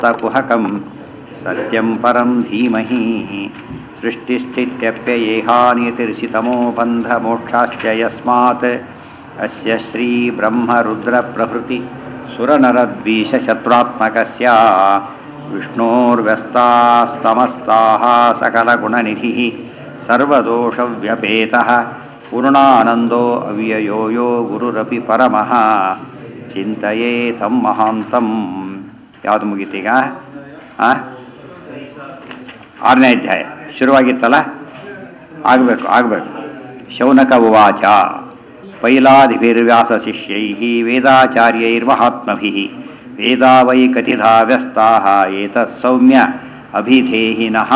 कुहकं सत्यं परं धीमहि सृष्टिस्थित्यप्ययेहानितिर्षितमो बन्धमोक्षाश्च यस्मात् अस्य श्रीब्रह्मरुद्रप्रभृति सुरनरद्वीषशत्रुरात्मकस्य विष्णोर्व्यस्तास्तमस्ताः सकलगुणनिधिः सर्वदोषव्यपेतः पूर्णानन्दो अव्ययो यो ಗುರುರಪಿ ಪರಮಃ ಚಿಂತೆಯೇ ತಂ ಮಹಾಂತಂ ಯಾವುದು ಮುಗೀತೀಗ ಆ ಆರನೇ ಅಧ್ಯಾಯ ಶುರುವಾಗಿತ್ತಲ್ಲ ಆಗಬೇಕು ಆಗಬೇಕು ಶೌನಕ ಉವಾಚ ಪೈಲಾದಿಭಿರ್ವ್ಯಾಸ ಶಿಷ್ಯೈ ವೇದಾಚಾರ್ಯೈರ್ಮಹಾತ್ಮಭಿ ವೇದಾ ವೈ ಕಥಿತಾ ವ್ಯಸ್ತಾ ಏತತ್ ಸೌಮ್ಯ ಅಭಿಧೇಹಿನಃ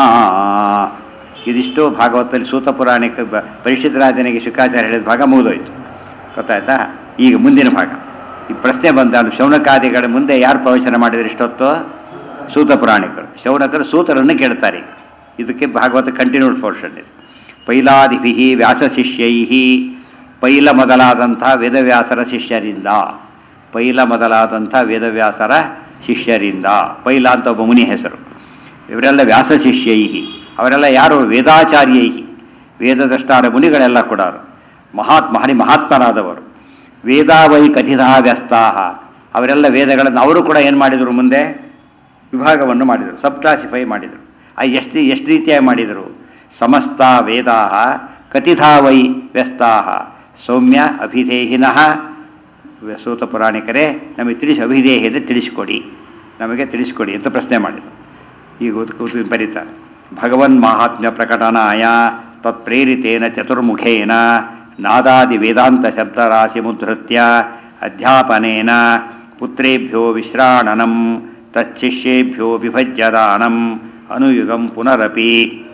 ಇದಿಷ್ಟು ಭಾಗವತದಲ್ಲಿ ಸೂತ ಪುರಾಣಕ್ಕೆ ಬ ಪರಿಷತ್ ರಾಜನಿಗೆ ಶುಕಾಚಾರ್ಯ ಹೇಳಿದ ಭಾಗ ಮುಗಿದೋಯ್ತು ಗೊತ್ತಾಯ್ತಾ ಈಗ ಮುಂದಿನ ಭಾಗ ಈ ಪ್ರಶ್ನೆ ಬಂದ ಶೌನಕಾದಿಗಳ ಮುಂದೆ ಯಾರು ಪ್ರವಚನ ಮಾಡಿದ್ರು ಇಷ್ಟೊತ್ತು ಸೂತ ಪುರಾಣಿಕರು ಶೌನಕರು ಸೂತರನ್ನು ಕೇಳ್ತಾರೆ ಈಗ ಇದಕ್ಕೆ ಭಾಗವತ ಕಂಟಿನ್ಯೂಡ್ ಪೋರ್ಷನ್ ಇದೆ ಪೈಲಾದಿಭಿ ವ್ಯಾಸ ಶಿಷ್ಯೈ ಪೈಲ ಮೊದಲಾದಂಥ ವೇದವ್ಯಾಸರ ಶಿಷ್ಯರಿಂದ ಪೈಲ ಮೊದಲಾದಂಥ ವೇದವ್ಯಾಸರ ಶಿಷ್ಯರಿಂದ ಪೈಲ ಅಂತ ಒಬ್ಬ ಮುನಿ ಹೆಸರು ಇವರೆಲ್ಲ ವ್ಯಾಸ ಶಿಷ್ಯೈ ಅವರೆಲ್ಲ ಯಾರು ವೇದಾಚಾರ್ಯೈ ವೇದದಷ್ಟಾರ ಮುನಿಗಳೆಲ್ಲ ಕೂಡ ಮಹಾತ್ಮ ಹರಿ ಮಹಾತ್ಮರಾದವರು ವೇದಾವೈ ಕಥಿತಾ ವ್ಯಸ್ತಾಹ ಅವರೆಲ್ಲ ವೇದಗಳನ್ನು ಅವರು ಕೂಡ ಏನು ಮಾಡಿದರು ಮುಂದೆ ವಿಭಾಗವನ್ನು ಮಾಡಿದರು ಸಬ್ ಕ್ಲಾಸಿಫೈ ಮಾಡಿದರು ಆ ಎಷ್ಟು ಎಷ್ಟು ರೀತಿಯಾಗಿ ಮಾಡಿದರು ಸಮಸ್ತ ವೇದಾ ಕಥಿತಾ ವೈ ವ್ಯಸ್ತಾಹ ಸೌಮ್ಯ ಅಭಿಧೇಹಿನಃ ಸೂತ ಪುರಾಣಿಕರೇ ನಮಗೆ ತಿಳಿಸಿ ಅಭಿಧೇಹಿದೆ ತಿಳಿಸಿಕೊಡಿ ನಮಗೆ ತಿಳಿಸಿಕೊಡಿ ಅಂತ ಪ್ರಶ್ನೆ ಮಾಡಿದರು ಈಗ ಕೂತು ಬರೀತಾರೆ ಭಗವನ್ ಮಾಹಾತ್ಮ್ಯ ಪ್ರಕಟನಾಯ ತತ್ಪ್ರೇರಿತೇನ ಚತುರ್ಮುಖೇನ ನಾದಾದಿ ವೇದಾಂತ ಶಬ್ದರಾಶಿ ಮುದ್ಧೃತ್ಯ ಅಧ್ಯಾಪನೇನ ಪುತ್ರೇಭ್ಯೋ ವಿಶ್ರಾಣನಂ ತಚ್ಚಿಷ್ಯೇಭ್ಯೋ ವಿಭಜ್ಯದಾನಂ ಅನುಯುಗಂ ಪುನರಪಿ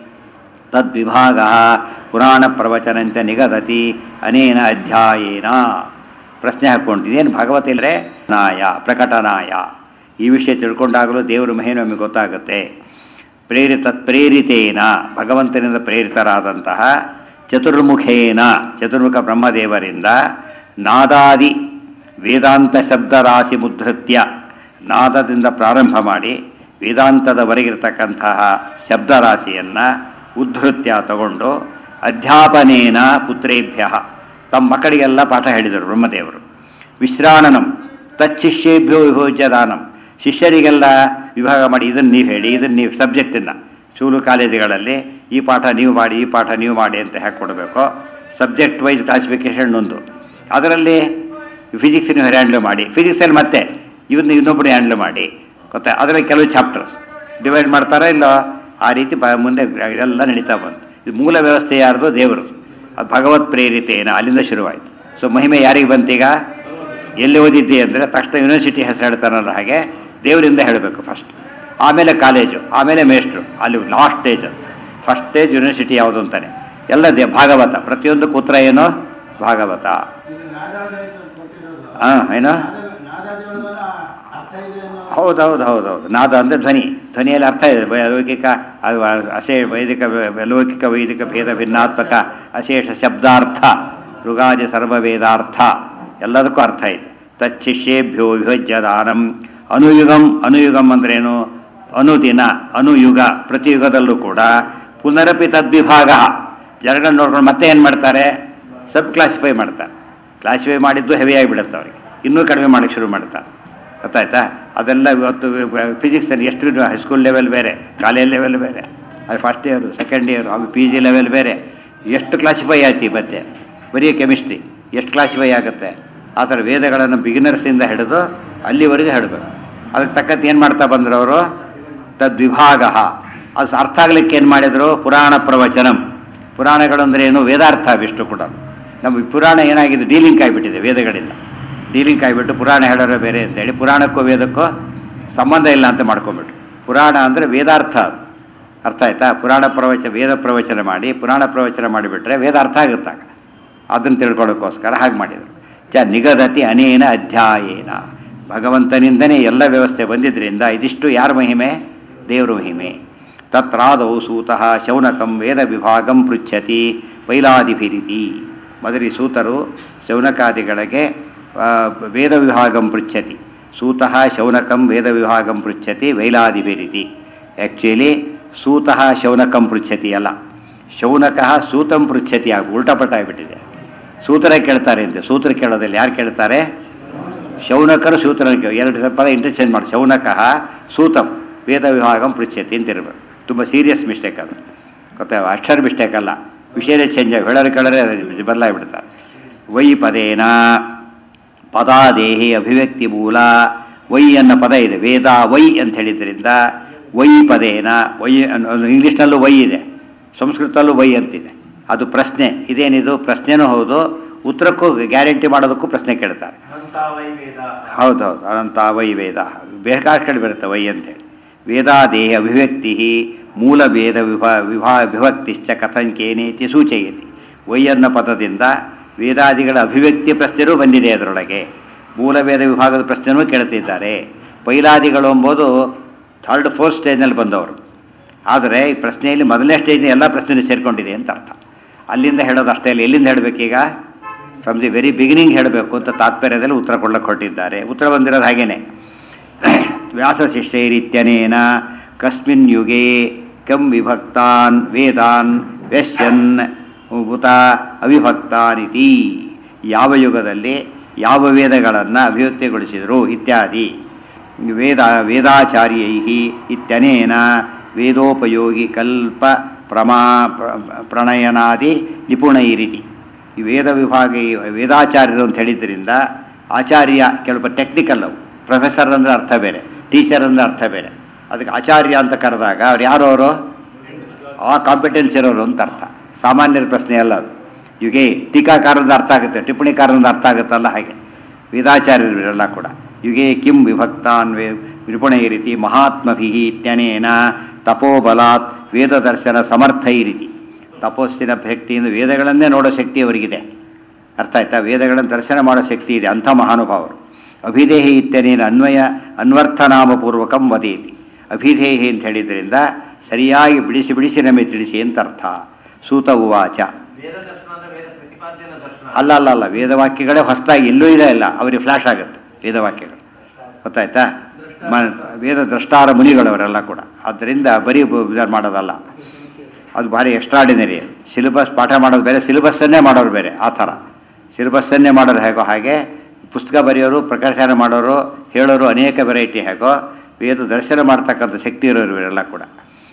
ತದ್ವಿಭಾಗ ಪುರಾಣ ಪ್ರವಚನಂತೆ ನಿಗದತಿ ಅನೇನ ಅಧ್ಯಾಯೇನ ಪ್ರಶ್ನೆ ಹಾಕ್ಕೊಂಡಿದ್ದೀನಿ ಏನು ಭಗವತ ಇಲ್ಲರೆ ನಾಯ ಪ್ರಕಟನಾಯ ಈ ವಿಷಯ ತಿಳ್ಕೊಂಡಾಗಲೂ ದೇವರ ಮಹೇನು ನಮಗೆ ಗೊತ್ತಾಗುತ್ತೆ ಪ್ರೇರಿತ ಪ್ರೇರಿತೇನ ಭಗವಂತನಿಂದ ಪ್ರೇರಿತರಾದಂತಹ ಚತುರ್ಮುಖೇನ ಚತುರ್ಮುಖ ಬ್ರಹ್ಮದೇವರಿಂದ ನಾದಾದಿ ವೇದಾಂತ ಶಬ್ದರಾಶಿ ಮುದ್ಧೃತ್ಯ ನಾದದಿಂದ ಪ್ರಾರಂಭ ಮಾಡಿ ವೇದಾಂತದವರೆಗಿರ್ತಕ್ಕಂತಹ ಶಬ್ದರಾಶಿಯನ್ನು ಉದ್ಧೃತ್ಯ ತಗೊಂಡು ಅಧ್ಯಾಪನೇನ ಪುತ್ರೇಭ್ಯ ತಮ್ಮ ಮಕ್ಕಳಿಗೆಲ್ಲ ಪಾಠ ಹೇಳಿದರು ಬ್ರಹ್ಮದೇವರು ವಿಶ್ರಾಣನಂ ತಚ್ಚಿಷ್ಯೇಭ್ಯೋ ವಿಭೋಜ್ಯ ದಾನಂ ಶಿಷ್ಯರಿಗೆಲ್ಲ ವಿಭಾಗ ಮಾಡಿ ಇದನ್ನು ನೀವು ಹೇಳಿ ಇದನ್ನು ನೀವು ಸಬ್ಜೆಕ್ಟನ್ನು ಸ್ಕೂಲು ಕಾಲೇಜುಗಳಲ್ಲಿ ಈ ಪಾಠ ನೀವು ಮಾಡಿ ಈ ಪಾಠ ನೀವು ಮಾಡಿ ಅಂತ ಹೇಗೆ ಕೊಡಬೇಕು ಸಬ್ಜೆಕ್ಟ್ ವೈಸ್ ಕ್ಲಾಸಿಫಿಕೇಷನ್ ಒಂದು ಅದರಲ್ಲಿ ಫಿಸಿಕ್ಸ್ ನೀವು ಹ್ಯಾಂಡ್ಲ್ ಮಾಡಿ ಫಿಸಿಕ್ಸಲ್ಲಿ ಮತ್ತೆ ಇವನ್ನ ಇನ್ನೊಬ್ಬರು ಹ್ಯಾಂಡ್ಲ್ ಮಾಡಿ ಗೊತ್ತಾ ಅದರಲ್ಲಿ ಕೆಲವು ಚಾಪ್ಟರ್ಸ್ ಡಿವೈಡ್ ಮಾಡ್ತಾರೋ ಇಲ್ಲ ಆ ರೀತಿ ಬ ಮುಂದೆ ಎಲ್ಲ ನಡೀತಾ ಬಂತು ಇದು ಮೂಲ ವ್ಯವಸ್ಥೆ ಯಾರ್ದು ದೇವರು ಅದು ಭಗವತ್ ಪ್ರೇರಿತೇನ ಅಲ್ಲಿಂದ ಶುರುವಾಯಿತು ಸೊ ಮಹಿಮೆ ಯಾರಿಗೆ ಬಂತೀಗ ಎಲ್ಲಿ ಓದಿದ್ದೆ ಅಂದರೆ ತಕ್ಷಣ ಯೂನಿವರ್ಸಿಟಿ ಹೆಸರು ಹೇಳ್ತಾರಲ್ಲ ಹಾಗೆ ದೇವರಿಂದ ಹೇಳಬೇಕು ಫಸ್ಟ್ ಆಮೇಲೆ ಕಾಲೇಜು ಆಮೇಲೆ ಮೇಸ್ಟ್ರು ಅಲ್ಲಿ ಲಾಸ್ಟ್ ಸ್ಟೇಜ್ ಅದು ಫಸ್ಟ್ ಸ್ಟೇಜ್ ಯೂನಿವರ್ಸಿಟಿ ಯಾವುದು ಅಂತಾನೆ ಎಲ್ಲ ದೇ ಭಾಗವತ ಪ್ರತಿಯೊಂದು ಕೂತ್ರ ಏನು ಭಾಗವತ ಹಾಂ ಏನು ಹೌದೌದು ಹೌದೌದು ನಾದ ಅಂದರೆ ಧ್ವನಿ ಧ್ವನಿಯಲ್ಲಿ ಅರ್ಥ ಇದೆ ಲೌಕಿಕ ಅಶೇ ವೈದಿಕ ಲೌಕಿಕ ವೈದಿಕ ಭೇದ ಭಿನ್ನಾತ್ಮಕ ಅಶೇಷ ಶಬ್ದಾರ್ಥ ಋಗಾದಿ ಸರ್ವವೇದಾರ್ಥ ಎಲ್ಲದಕ್ಕೂ ಅರ್ಥ ಇದೆ ತಚ್ಚಿಷ್ಯೇಭ್ಯೋ ವಿಭಜ್ಯ ದಾನಂ ಅನುಯುಗಂ ಅನುಯುಗಂ ಅಂದ್ರೇನು ಅನುದಿನ ಅನುಯುಗ ಪ್ರತಿಯುಗದಲ್ಲೂ ಕೂಡ ಪುನರಪಿ ತದ್ವಿಭಾಗ ಜನಗಳನ್ನ ನೋಡ್ಕೊಂಡು ಮತ್ತೆ ಏನು ಮಾಡ್ತಾರೆ ಸಬ್ ಕ್ಲಾಸಿಫೈ ಮಾಡ್ತಾರೆ ಕ್ಲಾಸಿಫೈ ಮಾಡಿದ್ದು ಹೆವಿಯಾಗಿ ಬಿಡುತ್ತೆ ಅವರಿಗೆ ಇನ್ನೂ ಕಡಿಮೆ ಮಾಡೋಕ್ಕೆ ಶುರು ಮಾಡ್ತಾರೆ ಗೊತ್ತಾಯ್ತಾ ಅದೆಲ್ಲ ಇವತ್ತು ಫಿಸಿಕ್ಸಲ್ಲಿ ಎಷ್ಟು ಹೈಸ್ಕೂಲ್ ಲೆವೆಲ್ ಬೇರೆ ಕಾಲೇಜ್ ಲೆವೆಲ್ ಬೇರೆ ಅದು ಫಸ್ಟ್ ಇಯರು ಸೆಕೆಂಡ್ ಇಯರ್ ಅದು ಪಿ ಜಿ ಲೆವೆಲ್ ಬೇರೆ ಎಷ್ಟು ಕ್ಲಾಸಿಫೈ ಆಯ್ತು ಮತ್ತೆ ಬರೀ ಕೆಮಿಸ್ಟ್ರಿ ಎಷ್ಟು ಕ್ಲಾಸಿಫೈ ಆಗುತ್ತೆ ಆ ಥರ ವೇದಗಳನ್ನು ಬಿಗಿನರ್ಸಿಂದ ಹಿಡಿದು ಅಲ್ಲಿವರೆಗೆ ಹಿಡಬೇಕು ಅದಕ್ಕೆ ತಕ್ಕಂತೆ ಏನು ಮಾಡ್ತಾ ಬಂದರು ಅವರು ತದ್ವಿಭಾಗ ಅದು ಅರ್ಥ ಆಗ್ಲಿಕ್ಕೆ ಏನು ಮಾಡಿದರು ಪುರಾಣ ಪ್ರವಚನಂ ಪುರಾಣಗಳು ಅಂದರೆ ಏನು ವೇದಾರ್ಥ ಅವಿಷ್ಟು ಕೂಡ ನಮ್ಮ ಪುರಾಣ ಏನಾಗಿದೆ ಡೀಲಿಂಗ್ ಆಗಿಬಿಟ್ಟಿದೆ ವೇದಗಳಿಂದ ಡೀಲಿಂಗ್ ಆಗಿಬಿಟ್ಟು ಪುರಾಣ ಹೇಳೋರು ಬೇರೆ ಅಂತೇಳಿ ಪುರಾಣಕ್ಕೂ ವೇದಕ್ಕೂ ಸಂಬಂಧ ಇಲ್ಲ ಅಂತ ಮಾಡ್ಕೊಂಬಿಟ್ರು ಪುರಾಣ ಅಂದರೆ ವೇದಾರ್ಥ ಅದು ಅರ್ಥ ಆಯ್ತಾ ಪುರಾಣ ಪ್ರವಚನ ವೇದ ಪ್ರವಚನ ಮಾಡಿ ಪುರಾಣ ಪ್ರವಚನ ಮಾಡಿಬಿಟ್ರೆ ವೇದ ಅರ್ಥ ಆಗುತ್ತಾಗ ಅದನ್ನು ತಿಳ್ಕೊಳ್ಳೋಕ್ಕೋಸ್ಕರ ಹಾಗೆ ಮಾಡಿದರು ಚ ನಿಗದತಿ ಅನೇನ ಅಧ್ಯಾಯೇನ ಭಗವಂತನಿಂದನೇ ಎಲ್ಲ ವ್ಯವಸ್ಥೆ ಬಂದಿದ್ದರಿಂದ ಇದಿಷ್ಟು ಯಾರ ಮಹಿಮೆ ದೇವರ ಮಹಿಮೆ ತತ್ರಾದೌ ಸೂತಃ ಶೌನಕಂ ವೇದ ವಿಭಾಗಂ ಪೃಚ್ಛತಿ ಪೈಲಾದಿಭಿರಿತಿ ಮೊದಲಿ ಸೂತರು ಶೌನಕಾದಿಗಳಿಗೆ ವೇದ ವಿಭಾಗಂ ಪೃಚ್ಛತಿ ಸೂತಃ ಶೌನಕಂ ವೇದ ವಿಭಾಗಂ ಪೃಚ್ಛತಿ ವೈಲಾದಿಭಿರಿತಿ ಆ್ಯಕ್ಚುಲಿ ಸೂತಃ ಶೌನಕಂ ಪೃಚ್ಛತಿ ಅಲ್ಲ ಶೌನಕಃ ಸೂತಂ ಪೃಚ್ಛತಿ ಆಗ ಉಲ್ಟಪಟ್ಟ ಆಗಿಬಿಟ್ಟಿದೆ ಸೂತ್ರ ಕೇಳ್ತಾರೆ ಅಂತೆ ಸೂತ್ರ ಕೇಳೋದಿಲ್ಲ ಯಾರು ಕೇಳ್ತಾರೆ ಶೌನಕರು ಸೂತ್ರ ಎರಡು ಪದ ಇಂಟರ್ಚೇಂಜ್ ಮಾಡಿ ಶೌನಕಃ ಸೂತಂ ವೇದ ವಿಭಾಗಂ ಪೃಚ್ಛತಿ ಅಂತ ಇರಬೇಕು ತುಂಬ ಸೀರಿಯಸ್ ಮಿಸ್ಟೇಕ್ ಅದು ಗೊತ್ತಾ ಅಕ್ಷರ ಮಿಸ್ಟೇಕ್ ಅಲ್ಲ ವಿಷಯನೇ ಚೇಂಜ್ ಆಗಿ ಹೇಳೋರು ಕೇಳೋರೆ ಬದಲಾಗಿಬಿಡ್ತಾರೆ ವೈ ಪದೇನ ಪದಾದೇಹಿ ಅಭಿವ್ಯಕ್ತಿ ಮೂಲ ವೈ ಅನ್ನೋ ಪದ ಇದೆ ವೇದ ವೈ ಅಂತ ಹೇಳಿದ್ರಿಂದ ವೈ ಪದೇನ ವೈ ಅನ್ನೋ ಇಂಗ್ಲೀಷ್ನಲ್ಲೂ ವೈ ಇದೆ ಸಂಸ್ಕೃತದಲ್ಲೂ ವೈ ಅಂತಿದೆ ಅದು ಪ್ರಶ್ನೆ ಇದೇನಿದು ಪ್ರಶ್ನೆನೂ ಹೌದು ಉತ್ತರಕ್ಕೂ ಗ್ಯಾರಂಟಿ ಮಾಡೋದಕ್ಕೂ ಪ್ರಶ್ನೆ ಕೇಳ್ತಾರೆ ಹೌದೌದು ಅನಂತ ವೈ ವೇದ ಬೇಕಾದ ಕಡೆ ಬರುತ್ತೆ ವೈ ಅಂತೇಳಿ ವೇದಾದೇಹ ಅಭಿವ್ಯಕ್ತಿ ಮೂಲ ವೇದ ವಿಭಾ ವಿಭಾ ವಿಭಕ್ತಿಶ್ಚ ಕಥಂಕೇನೇತಿ ಸೂಚಯತಿ ವೈ ಅನ್ನೋ ಪದದಿಂದ ವೇದಾದಿಗಳ ಅಭಿವ್ಯಕ್ತಿ ಪ್ರಶ್ನೆಯೂ ಬಂದಿದೆ ಅದರೊಳಗೆ ಮೂಲ ವೇದ ವಿಭಾಗದ ಪ್ರಶ್ನೆಯೂ ಕೇಳ್ತಿದ್ದಾರೆ ಪೈಲಾದಿಗಳು ಎಂಬುದು ಥರ್ಡ್ ಫೋರ್ತ್ ಸ್ಟೇಜ್ನಲ್ಲಿ ಬಂದವರು ಆದರೆ ಈ ಪ್ರಶ್ನೆಯಲ್ಲಿ ಮೊದಲನೇ ಸ್ಟೇಜ್ನ ಎಲ್ಲ ಪ್ರಶ್ನೆನೂ ಸೇರಿಕೊಂಡಿದೆ ಅಂತ ಅರ್ಥ ಅಲ್ಲಿಂದ ಹೇಳೋದು ಅಷ್ಟೇ ಇಲ್ಲ ಎಲ್ಲಿಂದ ಹೇಳಬೇಕೀಗ ಫ್ರಮ್ ದಿ ವೆರಿ ಬಿಗಿನಿಂಗ್ ಹೇಳಬೇಕು ಅಂತ ತಾತ್ಪರ್ಯದಲ್ಲಿ ಉತ್ತರ ಕೊಡ್ಲಿಕ್ಕೆ ಹೊರಟಿದ್ದಾರೆ ಉತ್ತರ ಬಂದಿರೋದು ಹಾಗೇನೆ ವ್ಯಾಸಶಿಷ್ಟೈರಿತ್ಯನೇನ ಕಸ್ಮಿನ್ ಯುಗೆ ಕಂ ವಿಭಕ್ತಾನ್ ವೇದಾನ್ ವ್ಯಸ್ಯನ್ ಉತ ಅವಿಭಕ್ತಾನಿತಿ ಯಾವ ಯುಗದಲ್ಲಿ ಯಾವ ವೇದಗಳನ್ನು ಅಭಿವ್ಯಕ್ತಿಗೊಳಿಸಿದರು ಇತ್ಯಾದಿ ವೇದ ವೇದಾಚಾರ್ಯೈ ಇತ್ಯನೇನ ವೇದೋಪಯೋಗಿ ಕಲ್ಪ ಪ್ರಮಾ ಪ್ರಣಯನಾದಿ ನಿಪುಣೈರಿತಿ ಈ ವೇದ ವಿಭಾಗ ವೇದಾಚಾರ್ಯರು ಅಂತ ಹೇಳಿದ್ರಿಂದ ಆಚಾರ್ಯ ಕೆಲವು ಟೆಕ್ನಿಕಲ್ ಅವು ಪ್ರೊಫೆಸರ್ ಅಂದರೆ ಅರ್ಥ ಬೇರೆ ಟೀಚರ್ ಅಂದರೆ ಅರ್ಥ ಬೇರೆ ಅದಕ್ಕೆ ಆಚಾರ್ಯ ಅಂತ ಕರೆದಾಗ ಅವ್ರು ಯಾರು ಅವರು ಆ ಕಾಂಪಿಟೆನ್ಸ್ ಇರೋರು ಅಂತ ಅರ್ಥ ಸಾಮಾನ್ಯರ ಪ್ರಶ್ನೆ ಅಲ್ಲ ಅದು ಯುಗೆ ಟೀಕಾಕಾರದ ಅರ್ಥ ಆಗುತ್ತೆ ಟಿಪ್ಪಣಿಕಾರರಿಂದ ಅರ್ಥ ಆಗುತ್ತಲ್ಲ ಹಾಗೆ ವೇದಾಚಾರ್ಯರು ಇವೆಲ್ಲ ಕೂಡ ಯುಗೆ ಕಿಂ ವಿಭಕ್ತಾನ್ ವೇ ನಿಪುಣೈ ರೀತಿ ಮಹಾತ್ಮಭಿ ಇತ್ಯನೇನ ತಪೋಬಲಾತ್ ವೇದ ದರ್ಶನ ಸಮರ್ಥೈ ರೀತಿ ತಪಸ್ಸಿನ ಭಕ್ತಿಯಿಂದ ವೇದಗಳನ್ನೇ ನೋಡೋ ಶಕ್ತಿ ಅವರಿಗಿದೆ ಅರ್ಥ ಆಯ್ತಾ ವೇದಗಳನ್ನು ದರ್ಶನ ಮಾಡೋ ಶಕ್ತಿ ಇದೆ ಅಂಥ ಮಹಾನುಭಾವರು ಅಭಿದೇಹಿ ಇತ್ಯನೇನ ಅನ್ವಯ ಅನ್ವರ್ಥನಾಮಪೂರ್ವಕಂ ವದೇತಿ ಅಭಿಧೇಹಿ ಅಂತ ಹೇಳಿದ್ರಿಂದ ಸರಿಯಾಗಿ ಬಿಡಿಸಿ ಬಿಡಿಸಿ ನಮಗೆ ತಿಳಿಸಿ ಅಂತ ಅರ್ಥ ಸೂತ ಉವಾಚ ವೇದ ದರ್ಶನ ಅಂದ್ರೆ ವೇದ ಪ್ರತಿಪಾದ್ಯನ ದರ್ಶನ ಅಲ್ಲ ಅಲ್ಲ ಅಲ್ಲ ವೇದವಾಕ್ಯಗಳೇ ಹೊಸದಾಗಿ ಎಲ್ಲೂ ಇಲ್ಲ ಇಲ್ಲ ಅವರಿಗೆ ಫ್ಲಾಶ್ ಆಗುತ್ತೆ ವೇದವಾಕ್ಯಗಳು ಗೊತ್ತಾಯ್ತಾ ಮ ವೇದ ದ್ರಷ್ಟಾರ ಮುನಿಗಳವರೆಲ್ಲ ಕೂಡ ಆದ್ದರಿಂದ ಬರೀ ಬ- ಇದು ಮಾಡೋದಲ್ಲ ಅದು ಭಾರಿ ಎಕ್ಸ್ಟ್ರಾಡಿನರಿ ಸಿಲೆಬಸ್ ಪಾಠ ಮಾಡೋದು ಬೇರೆ ಸಿಲೆಬಸ್ಸನ್ನೇ ಮಾಡೋರು ಬೇರೆ ಆ ಥರ ಸಿಲೆಬಸ್ಸನ್ನೇ ಮಾಡೋರು ಹೇಗೋ ಹಾಗೆ ಪುಸ್ತಕ ಬರೆಯೋರು ಪ್ರಕಾಶನ ಮಾಡೋರು ಹೇಳೋರು ಅನೇಕ ವೆರೈಟಿ ಹೇಗೋ ವೇದ ದರ್ಶನ ಮಾಡ್ತಕ್ಕಂಥ ಶಕ್ತಿ ಇರೋರು ಇವರೆಲ್ಲ ಕೂಡ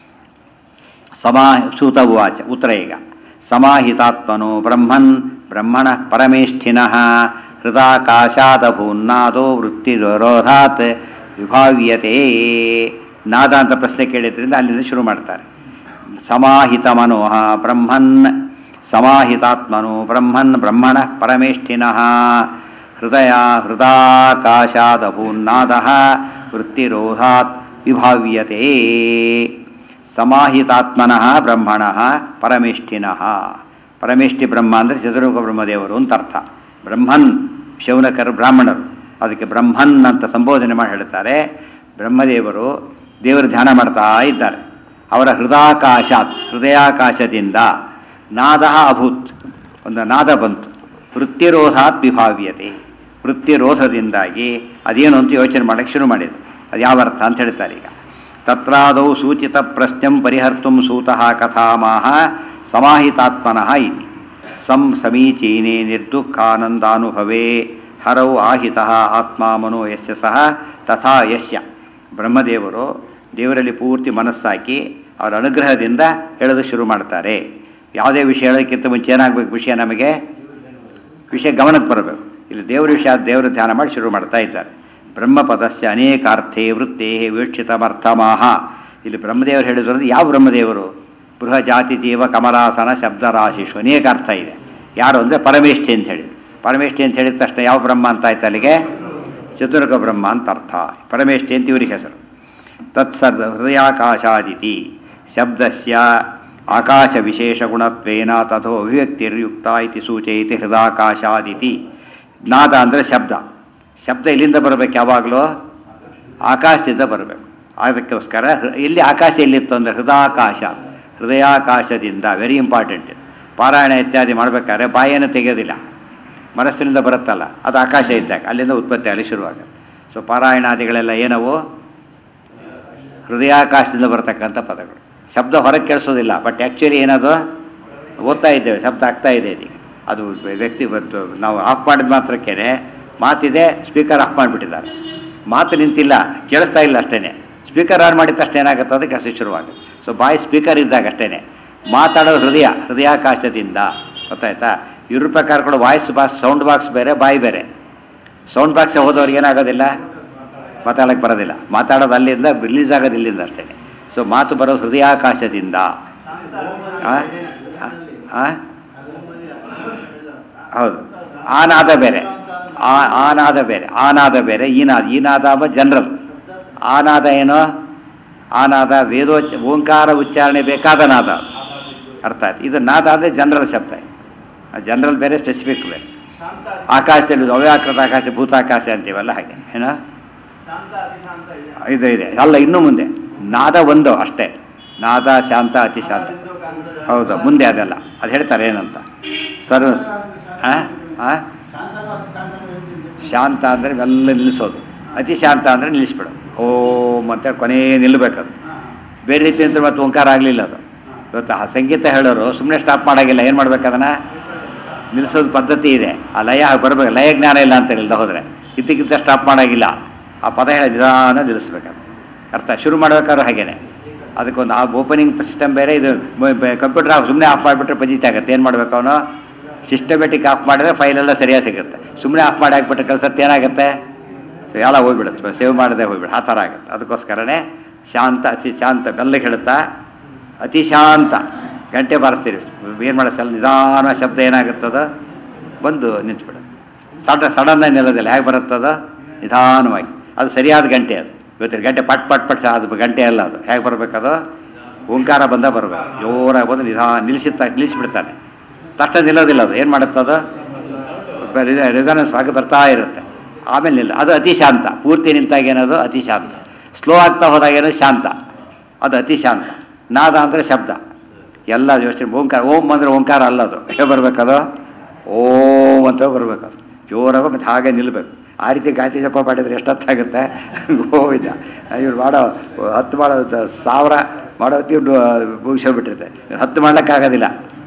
ಸಮಾ ಸೂತ ಉವಾಚ ಉತ್ತರ ಈಗ ಸಮಾಹಿತಾತ್ಮನೋ ಬ್ರಹ್ಮನ್ ಬ್ರಹ್ಮಣ ಪರಮೇಷ್ಠಿನಃ ಹೃದಾಕಾಶಾದಭೂನ್ನಾದೋ ವೃತ್ತಿರೋಧಾತ್ ವಿಭಾವ್ಯತೆ ನಾದ ಅಂತ ಪ್ರಶ್ನೆ ಕೇಳಿದ್ರಿಂದ ಅಲ್ಲಿಂದ ಶುರು ಮಾಡ್ತಾರೆ ಸಮಾಹಿತ ಮನೋಹ ಬ್ರಹ್ಮನ್ ಸಮಾಹಿತಾತ್ಮನೋ ಬ್ರಹ್ಮನ್ ಬ್ರಹ್ಮಣ ಪರಮೇಷ್ಠಿನಃ ಹೃದಯ ಹೃದಾಕಾಶಾದಭೂನ್ನಾದ ವೃತ್ತಿರೋಧಾತ್ ವಿಭಾವ್ಯತೆ ಸಮಾಹಿತಾತ್ಮನಃ ಬ್ರಹ್ಮಣಃ ಪರಮೇಷ್ಠಿನಃ ಪರಮೇಷ್ಠಿ ಬ್ರಹ್ಮ ಅಂದರೆ ಚತುರ್ಮುಖ ಬ್ರಹ್ಮದೇವರು ಅಂತ ಅರ್ಥ ಬ್ರಹ್ಮನ್ ಶೌನಕರು ಬ್ರಾಹ್ಮಣರು ಅದಕ್ಕೆ ಬ್ರಹ್ಮನ್ ಅಂತ ಸಂಬೋಧನೆ ಮಾಡಿ ಹೇಳ್ತಾರೆ ಬ್ರಹ್ಮದೇವರು ದೇವರ ಧ್ಯಾನ ಮಾಡ್ತಾ ಇದ್ದಾರೆ ಅವರ ಹೃದಯಾಕಾಶಾತ್ ಹೃದಯಾಕಾಶದಿಂದ ನಾದ ಅಭೂತ್ ಒಂದು ನಾದ ಬಂತು ವೃತ್ತಿರೋಧಾತ್ ವಿಭಾವ್ಯತೆ ವೃತ್ತಿರೋಧದಿಂದಾಗಿ ಅದೇನು ಅಂತ ಯೋಚನೆ ಮಾಡಕ್ಕೆ ಶುರು ಮಾಡಿದ್ರು ಅದು ಯಾವ ಅರ್ಥ ಅಂತ ಹೇಳ್ತಾರೆ ಈಗ ತತ್ರಾದೌ ಸೂಚಿತ ಪ್ರಶ್ನಂ ಪರಿಹರ್ತು ಸೂತಃ ಕಥಾಮಾಹ ಸಮಾಹಿತಾತ್ಮನಃ ಇತಿ ಸಂ ಸಮೀಚೀನೆ ನಿರ್ದುಃಖಾನಂದಾನುಭವೇ ಹರೌ ಆಹಿತಃ ಆತ್ಮ ಮನೋ ಯಸ್ಯ ಸಹ ತಥಾ ಯಸ್ಯ ಬ್ರಹ್ಮದೇವರು ದೇವರಲ್ಲಿ ಪೂರ್ತಿ ಮನಸ್ಸಾಕಿ ಅವರ ಅನುಗ್ರಹದಿಂದ ಹೇಳೋದು ಶುರು ಮಾಡ್ತಾರೆ ಯಾವುದೇ ವಿಷಯ ಹೇಳೋದಕ್ಕಿಂತ ಮುಂಚೆ ಏನಾಗಬೇಕು ವಿಷಯ ನಮಗೆ ವಿಷಯ ಗಮನಕ್ಕೆ ಬರಬೇಕು ಇಲ್ಲಿ ದೇವರ ವಿಷಯ ದೇವರ ಧ್ಯಾನ ಮಾಡಿ ಶುರು ಮಾಡ್ತಾ ಇದ್ದಾರೆ ಬ್ರಹ್ಮಪದಸ್ಯ ಅನೇಕಾರ್ಥೇ ವೃತ್ತೇ ವೀಕ್ಷಿತಮರ್ಥಮಾಹ ಇಲ್ಲಿ ಬ್ರಹ್ಮದೇವರು ಹೇಳಿದ್ರು ಅಂದ್ರೆ ಯಾವ ಬ್ರಹ್ಮದೇವರು ಬೃಹಜಾತಿ ಜೀವ ಕಮಲಾಸನ ಶಬ್ದರಾಶಿಷು ಅನೇಕ ಅರ್ಥ ಇದೆ ಯಾರು ಅಂದರೆ ಪರಮೇಷ್ಠಿ ಅಂತ ಹೇಳಿದ್ರು ಪರಮೇಷ್ಠಿ ಅಂತ ಹೇಳಿದ ತಕ್ಷಣ ಯಾವ ಬ್ರಹ್ಮ ಅಂತ ಆಯ್ತು ಅಲ್ಲಿಗೆ ಚತುರ್ಗ ಬ್ರಹ್ಮ ಅಂತ ಅರ್ಥ ಪರಮೇಷ್ಠಿ ಅಂತ ಇವ್ರಿಗೆ ಹೆಸರು ತತ್ಸರ್ ಹೃದಯಾಕಾಶಾದಿತಿ ಶಬ್ದಸ್ಯ ಆಕಾಶ ವಿಶೇಷ ಗುಣತ್ವೇನ ತಥೋ ಅಭಿವ್ಯಕ್ತಿರ್ಯುಕ್ತ ಇತಿ ಸೂಚಯತಿ ಹೃದಯಾಕಾಶಾದಿತಿ ನಾದ ಅಂದರೆ ಶಬ್ದ ಶಬ್ದ ಇಲ್ಲಿಂದ ಬರಬೇಕು ಯಾವಾಗಲೂ ಆಕಾಶದಿಂದ ಬರಬೇಕು ಅದಕ್ಕೋಸ್ಕರ ಹೃ- ಇಲ್ಲಿ ಆಕಾಶ ಎಲ್ಲಿತ್ತು ಅಂದರೆ ಹೃದಯಾಕಾಶ ಹೃದಯಾಕಾಶದಿಂದ ವೆರಿ ಇಂಪಾರ್ಟೆಂಟ್ ಇದು ಪಾರಾಯಣ ಇತ್ಯಾದಿ ಮಾಡಬೇಕಾದ್ರೆ ಬಾಯನ್ನು ತೆಗೆಯೋದಿಲ್ಲ ಮನಸ್ಸಿನಿಂದ ಬರುತ್ತಲ್ಲ ಅದು ಆಕಾಶ ಇದ್ದಾಗ ಅಲ್ಲಿಂದ ಉತ್ಪತ್ತಿ ಆಗಲಿ ಶುರುವಾಗುತ್ತೆ ಸೊ ಪಾರಾಯಣಾದಿಗಳೆಲ್ಲ ಏನವು ಹೃದಯಾಕಾಶದಿಂದ ಬರತಕ್ಕಂಥ ಪದಗಳು ಶಬ್ದ ಹೊರಗೆ ಕೇಳಿಸೋದಿಲ್ಲ ಬಟ್ ಆ್ಯಕ್ಚುಲಿ ಏನದು ಓದ್ತಾ ಇದ್ದೇವೆ ಶಬ್ದ ಆಗ್ತಾ ಇದೆ ಇದೀಗ ಅದು ವ್ಯಕ್ತಿ ಬಂತು ನಾವು ಆಫ್ ಮಾಡಿದ ಮಾತ್ರಕ್ಕೇ ಮಾತಿದೆ ಸ್ಪೀಕರ್ ಆಫ್ ಮಾಡಿಬಿಟ್ಟಿದ್ದಾರೆ ಮಾತು ನಿಂತಿಲ್ಲ ಕೇಳಿಸ್ತಾ ಇಲ್ಲ ಅಷ್ಟೇ ಸ್ಪೀಕರ್ ಆನ್ ಮಾಡಿದ ತಕ್ಷಣ ಏನಾಗುತ್ತೆ ಅದು ಕೆಲಸ ಶುರುವಾಗುತ್ತೆ ಸೊ ಬಾಯಿ ಸ್ಪೀಕರ್ ಇದ್ದಾಗ ಅಷ್ಟೇ ಮಾತಾಡೋ ಹೃದಯ ಹೃದಯಾಕಾಶದಿಂದ ಗೊತ್ತಾಯ್ತಾ ಇವ್ರ ಪ್ರಕಾರ ಕೂಡ ವಾಯ್ಸ್ ಬಾಕ್ಸ್ ಸೌಂಡ್ ಬಾಕ್ಸ್ ಬೇರೆ ಬಾಯಿ ಬೇರೆ ಸೌಂಡ್ ಬಾಕ್ಸ್ ಹೋದವ್ರಿಗೆ ಏನಾಗೋದಿಲ್ಲ ಮಾತಾಡೋಕ್ಕೆ ಬರೋದಿಲ್ಲ ಮಾತಾಡೋದು ಅಲ್ಲಿಂದ ರಿಲೀಸ್ ಆಗೋದು ಇಲ್ಲಿಂದ ಅಷ್ಟೇ ಸೊ ಮಾತು ಬರೋದು ಹೃದಯಾಕಾಶದಿಂದ ಆ? ಆ? ಆ? ಹೌದು ಆನಾದ ಬೇರೆ ಆ ಆನಾದ ಬೇರೆ ಆನಾದ ಬೇರೆ ಈನಾದ ಈನಾದ ಅಂಬ ಜನರಲ್ ಆನಾದ ಏನು ಆನಾದ ವೇದೋಚ್ಚ ಓಂಕಾರ ಉಚ್ಚಾರಣೆ ಬೇಕಾದ ನಾದ ಅದು. ಅರ್ಥ ಆಯ್ತು ಇದು ನಾದ ಅಂದರೆ ಜನರಲ್ ಶಬ್ದ ಜನರಲ್ ಬೇರೆ ಸ್ಪೆಸಿಫಿಕ್ ಬೇರೆ ಆಕಾಶದಲ್ಲಿ ಅವ್ಯಾಕೃತ ಆಕಾಶ ಭೂತಾಕಾಶ ಅಂತೀವಲ್ಲ ಹಾಗೆ ಏನೋ ಇದು ಇದೆ ಅಲ್ಲ ಇನ್ನೂ ಮುಂದೆ ನಾದ ಒಂದು ಅಷ್ಟೇ ನಾದ ಶಾಂತ ಅತಿ ಶಾಂತ ಹೌದು ಮುಂದೆ ಅದೆಲ್ಲ ಅದು ಹೇಳ್ತಾರೆ ಏನಂತ ಸರ್ ಆ? ಆ? ಶಾಂತ ಅಂದರೆ ಮೆಲ್ಲ ನಿಲ್ಲಿಸೋದು ಅತಿ ಶಾಂತ ಅಂದರೆ ನಿಲ್ಲಿಸ್ಬಿಡೋದು ಓಂ ಅಂತ ಕೊನೆ ನಿಲ್ಲಬೇಕದು ಬೇರೆ ರೀತಿ ಅಂತ ಮತ್ತೆ ಓಂಕಾರ ಆಗಲಿಲ್ಲ ಅದು ಇವತ್ತು ಆ ಸಂಗೀತ ಹೇಳೋರು ಸುಮ್ಮನೆ ಸ್ಟಾಪ್ ಮಾಡೋಂಗಿಲ್ಲ ಏನು ಮಾಡ್ಬೇಕು ಅದನ್ನು ನಿಲ್ಲಿಸೋದು ಪದ್ಧತಿ ಇದೆ ಆ ಲಯ ಬರಬೇಕು ಲಯ ಜ್ಞಾನ ಇಲ್ಲ ಅಂತ ಹೇಳಿಲ್ದ ಹೋದರೆ ಇದ್ದಕ್ಕಿದ್ದ ಸ್ಟಾಪ್ ಮಾಡೋಂಗಿಲ್ಲ ಆ ಪದ ಹೇಳಿ ನಿಧಾನ ನಿಲ್ಲಿಸ್ಬೇಕು ಅರ್ಥ ಶುರು ಮಾಡ್ಬೇಕಾದ್ರೂ ಹಾಗೇನೆ ಅದಕ್ಕೊಂದು ಆ ಓಪನಿಂಗ್ ಸಿಸ್ಟಮ್ ಬೇರೆ ಇದು ಕಂಪ್ಯೂಟರ್ ಆಫ್ ಸುಮ್ಮನೆ ಆಫ್ ಮಾಡಿಬಿಟ್ರೆ ಪಜಿತ ಆಗುತ್ತೆ ಏನು ಮಾಡ್ಬೇಕು ಅವನು ಸಿಸ್ಟಮೆಟಿಕ್ ಆಫ್ ಮಾಡಿದ್ರೆ ಫೈಲೆಲ್ಲ ಸರಿಯಾಗಿ ಸಿಗುತ್ತೆ ಸುಮ್ಮನೆ ಆಫ್ ಮಾಡಿ ಹಾಕ್ಬಿಟ್ರೆ ಕಳ್ಸತ್ತೆ ಏನಾಗುತ್ತೆ ಎಲ್ಲ ಹೋಗ್ಬಿಡುತ್ತೆ ಸೇವ್ ಮಾಡದೆ ಹೋಗ್ಬಿಡು ಆ ಥರ ಆಗುತ್ತೆ ಅದಕ್ಕೋಸ್ಕರನೇ ಶಾಂತ ಅತಿ ಶಾಂತ ಬೆಲ್ಲಗೆ ಹೇಳುತ್ತಾ ಅತಿ ಶಾಂತ ಗಂಟೆ ಬಾರಿಸ್ತೀರಿ ಏನು ಮಾಡೋ ಸಲ ನಿಧಾನ ಶಬ್ದ ಏನಾಗುತ್ತದ ಬಂದು ನಿಂತ್ಬಿಡುತ್ತೆ ಸಡ ಸಡನ್ನಾಗಿ ನಿಲ್ಲೋದಿಲ್ಲ ಹೇಗೆ ಬರುತ್ತದ ನಿಧಾನವಾಗಿ ಅದು ಸರಿಯಾದ ಗಂಟೆ ಅದು ಇವತ್ತಿನ ಗಂಟೆ ಪಟ್ ಪಟ್ ಪಟ್ ಅದು ಗಂಟೆ ಅಲ್ಲ ಅದು ಹೇಗೆ ಬರಬೇಕದು ಓಂಕಾರ ಬಂದ ಬರಬೇಕು ಜೋರಾಗಿ ಬಂದು ನಿಧಾನ ನಿಲ್ಲಿಸಿತ್ತ ನಿಲ್ಲಿಸಿಬಿಡ್ತಾನೆ ತಕ್ಷಣ ನಿಲ್ಲೋದಿಲ್ಲ ಅದು ಏನು ಮಾಡುತ್ತದು ರೆಸನೆನ್ಸ್ ಆಗಿ ಬರ್ತಾ ಇರುತ್ತೆ ಆಮೇಲೆ ನಿಲ್ಲ ಅದು ಅತಿ ಶಾಂತ ಪೂರ್ತಿ ನಿಂತಾಗ ಏನದು ಅತಿ ಶಾಂತ ಸ್ಲೋ ಆಗ್ತಾ ಹೋದಾಗ ಏನೋ ಶಾಂತ ಅದು ಅತಿ ಶಾಂತ ನಾದ ಅಂದರೆ ಶಬ್ದ ಎಲ್ಲ ಯೋಚನೆ ಓಂಕಾರ ಓಂ ಅಂದರೆ ಓಂಕಾರ ಅಲ್ಲ ಅದು ಹೇಗೆ ಬರಬೇಕದು ಓಂ ಅಂತ ಬರಬೇಕದು ಜೋರಾಗ ಮತ್ತು ಹಾಗೆ ನಿಲ್ಲಬೇಕು ಆ ರೀತಿ ಗಾಯತ್ರಿ ಜಪ ಮಾಡಿದ್ರೆ ಎಷ್ಟೊತ್ತಾಗುತ್ತೆ ಗೋವಿಂದ ಇವ್ರು ಮಾಡೋ ಹತ್ತು ಮಾಡೋ ಸಾವಿರ ಮಾಡೋ ಹೊತ್ತಿಗೆ ಮುಗಿಸೋಗ್ಬಿಟ್ಟಿರುತ್ತೆ ಹತ್ತು ಮಾಡ್ಲಿಕ್ಕಾಗೋದಿಲ್ಲ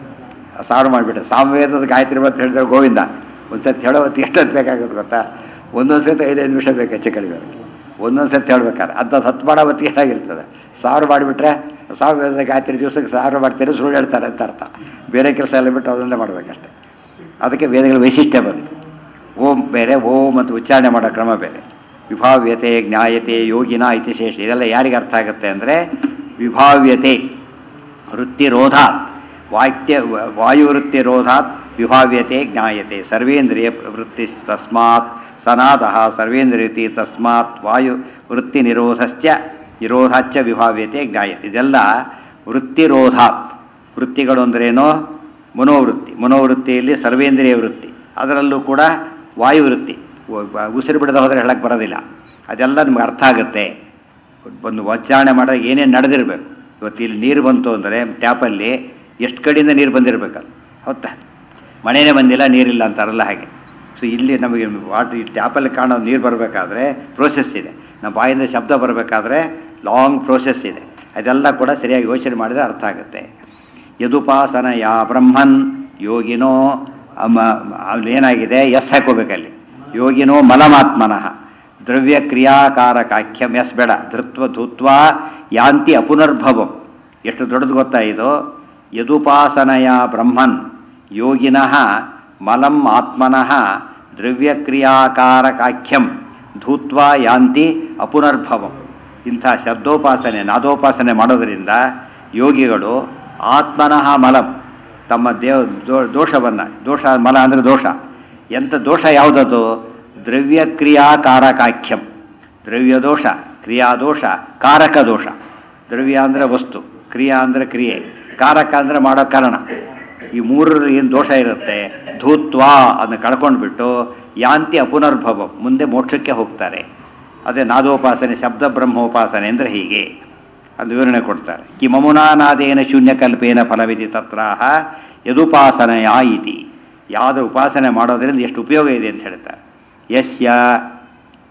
ಸಾವಿರ ಮಾಡಿಬಿಟ್ಟೆ ಸಾಮವೇದದ ಗಾಯತ್ರಿ ಅಂತ ಹೇಳಿದ್ರೆ ಗೋವಿಂದ ಒಂದು ಸತಿ ಹೇಳೋ ಹೊತ್ತಿಗೆ ಎಷ್ಟೊತ್ತು ಬೇಕಾಗುತ್ತೆ ಗೊತ್ತಾ ಒಂದೊಂದು ಸತಿ ಐದೈದು ನಿಮಿಷ ಬೇಕು ಹೆಚ್ಚು ಕಡಿಮೆ ಅದಕ್ಕೆ ಒಂದೊಂದು ಸತಿ ಹೇಳ್ಬೇಕಾದ್ರೆ ಅಂಥದ್ದು ಹತ್ತು ಮಾಡೋ ಹೊತ್ತಿಗೆ ಏನಾಗಿರ್ತದೆ ಸಾವಿರ ಮಾಡಿಬಿಟ್ರೆ ಸಾವಿರದ ಗಾಯತ್ರಿ ದಿವಸಕ್ಕೆ ಸಾವಿರ ಮಾಡ್ತೀರಿ ಸುಳ್ಳು ಹೇಳ್ತಾರೆ ಅಂತ ಅರ್ಥ ಬೇರೆ ಕೆಲಸ ಎಲ್ಲ ಬಿಟ್ಟು ಅದನ್ನೇ ಮಾಡಬೇಕಷ್ಟೆ ಅದಕ್ಕೆ ವೇದಗಳ ವೈಶಿಷ್ಟ್ಯ ಬಂತು ಓಂ ಬೇರೆ ಓಂ ಅಂತ ಉಚ್ಚಾರಣೆ ಮಾಡೋ ಕ್ರಮ ಬೇರೆ ವಿಭಾವ್ಯತೆ ಜ್ಞಾಯತೆ ಯೋಗಿನ ಇತಿ ಶೇಷ ಇದೆಲ್ಲ ಯಾರಿಗೆ ಅರ್ಥ ಆಗುತ್ತೆ ಅಂದರೆ ವಿಭಾವ್ಯತೆ ವೃತ್ತಿರೋಧಾತ್ ವಾಕ್ಯ ವಾಯುವೃತ್ತಿರೋಧಾತ್ ವಿಭಾವ್ಯತೆ ಜ್ಞಾಯತೆ ಸರ್ವೇಂದ್ರಿಯ ವೃತ್ತಿ ತಸ್ಮಾತ್ ಸನಾದ ಸರ್ವೇಂದ್ರಿಯತಿ ತಸ್ಮಾತ್ ವಾಯು ವೃತ್ತಿ ನಿರೋಧಶ್ಚ ನಿರೋಧಾಚ್ಚ ವಿಭಾವ್ಯತೆ ಜ್ಞಾಯತೆ ಇದೆಲ್ಲ ವೃತ್ತಿರೋಧಾತ್ ವೃತ್ತಿಗಳು ಅಂದ್ರೇನೋ ಮನೋವೃತ್ತಿ ಮನೋವೃತ್ತಿಯಲ್ಲಿ ಸರ್ವೇಂದ್ರಿಯ ವೃತ್ತಿ ಅದರಲ್ಲೂ ಕೂಡ ವಾಯುವೃತ್ತಿ ಉಸಿರು ಬಿಡದೆ ಹೋದರೆ ಹೇಳಕ್ಕೆ ಬರೋದಿಲ್ಲ ಅದೆಲ್ಲ ನಿಮ್ಗೆ ಅರ್ಥ ಆಗುತ್ತೆ ಒಂದು ಉಚ್ಚಾರಣೆ ಮಾಡಿದಾಗ ಏನೇನು ನಡೆದಿರಬೇಕು ಇವತ್ತು ಇಲ್ಲಿ ನೀರು ಬಂತು ಅಂದರೆ ಟ್ಯಾಪಲ್ಲಿ ಎಷ್ಟು ಕಡೆಯಿಂದ ನೀರು ಬಂದಿರಬೇಕದು ಹೌದಾ ಮಳೆನೇ ಬಂದಿಲ್ಲ ನೀರಿಲ್ಲ ಅಂತಾರಲ್ಲ ಹಾಗೆ ಸೊ ಇಲ್ಲಿ ನಮಗೆ ವಾಟರ್ ಈ ಟ್ಯಾಪಲ್ಲಿ ಕಾಣೋ ನೀರು ಬರಬೇಕಾದ್ರೆ ಪ್ರೋಸೆಸ್ ಇದೆ ನಮ್ಮ ಬಾಯಿಂದ ಶಬ್ದ ಬರಬೇಕಾದ್ರೆ ಲಾಂಗ್ ಪ್ರೋಸೆಸ್ ಇದೆ ಅದೆಲ್ಲ ಕೂಡ ಸರಿಯಾಗಿ ಯೋಚನೆ ಮಾಡಿದರೆ ಅರ್ಥ ಆಗುತ್ತೆ ಯದುಪಾಸನ ಯಾ ಬ್ರಹ್ಮನ್ ಯೋಗಿನೋ ಅಮ ಅಲ್ಲಿ ಏನಾಗಿದೆ ಎಸ್ ಹಾಕೋಬೇಕಲ್ಲಿ ಯೋಗಿನೋ ಮಲಮಾತ್ಮನಃ ದ್ರವ್ಯ ಕ್ರಿಯಾಕಾರಕಾಖ್ಯಂ ಎಸ್ ಬೇಡ ಧೃತ್ವ ಧೂತ್ವ ಯಾಂತಿ ಅಪುನರ್ಭವಂ ಎಷ್ಟು ದೊಡ್ಡದು ಗೊತ್ತಾ ಇದು ಯದುಪಾಸನಯ ಬ್ರಹ್ಮನ್ ಯೋಗಿನಃ ಮಲಂ ಆತ್ಮನಃ ದ್ರವ್ಯ ಕ್ರಿಯಾಕಾರಕಾಖ್ಯಂ ಧೂತ್ವ ಯಾಂತಿ ಅಪುನರ್ಭವಂ ಇಂಥ ಶಬ್ದೋಪಾಸನೆ ನಾದೋಪಾಸನೆ ಮಾಡೋದರಿಂದ ಯೋಗಿಗಳು ಆತ್ಮನಃ ಮಲಂ ತಮ್ಮ ದೇವ ದೋಷವನ್ನು ದೋಷ ಮಲ ಅಂದರೆ ದೋಷ ಎಂಥ ದೋಷ ಯಾವುದದು ದ್ರವ್ಯ ಕ್ರಿಯಾಕಾರಕಾಖ್ಯಂ ದ್ರವ್ಯ ದೋಷ ಕ್ರಿಯಾದೋಷ ಕಾರಕ ದೋಷ ದ್ರವ್ಯ ಅಂದರೆ ವಸ್ತು ಕ್ರಿಯಾ ಅಂದರೆ ಕ್ರಿಯೆ ಕಾರಕ ಅಂದರೆ ಮಾಡೋ ಕಾರಣ ಈ ಮೂರರಲ್ಲಿ ಏನು ದೋಷ ಇರುತ್ತೆ ಧೂತ್ವ ಅದನ್ನು ಕಳ್ಕೊಂಡ್ಬಿಟ್ಟು ಯಾಂತಿ ಅಪುನರ್ಭವ ಮುಂದೆ ಮೋಕ್ಷಕ್ಕೆ ಹೋಗ್ತಾರೆ ಅದೇ ನಾದೋಪಾಸನೆ ಶಬ್ದ ಬ್ರಹ್ಮೋಪಾಸನೆ ಅಂದರೆ ಹೀಗೆ ಅದು ವಿವರಣೆ ಕೊಡ್ತಾರೆ ಕಿಮಮುನಾನಾದೇನ ಶೂನ್ಯಕಲ್ಪೇನ ಫಲವಿತಿ ತತ್ರಾಹ ಯದುಪಾಸನೆಯ ಇತಿ ಯಾವುದ್ರ ಉಪಾಸನೆ ಮಾಡೋದರಿಂದ ಎಷ್ಟು ಉಪಯೋಗ ಇದೆ ಅಂತ ಹೇಳ್ತಾರೆ ಯಸ್ಯ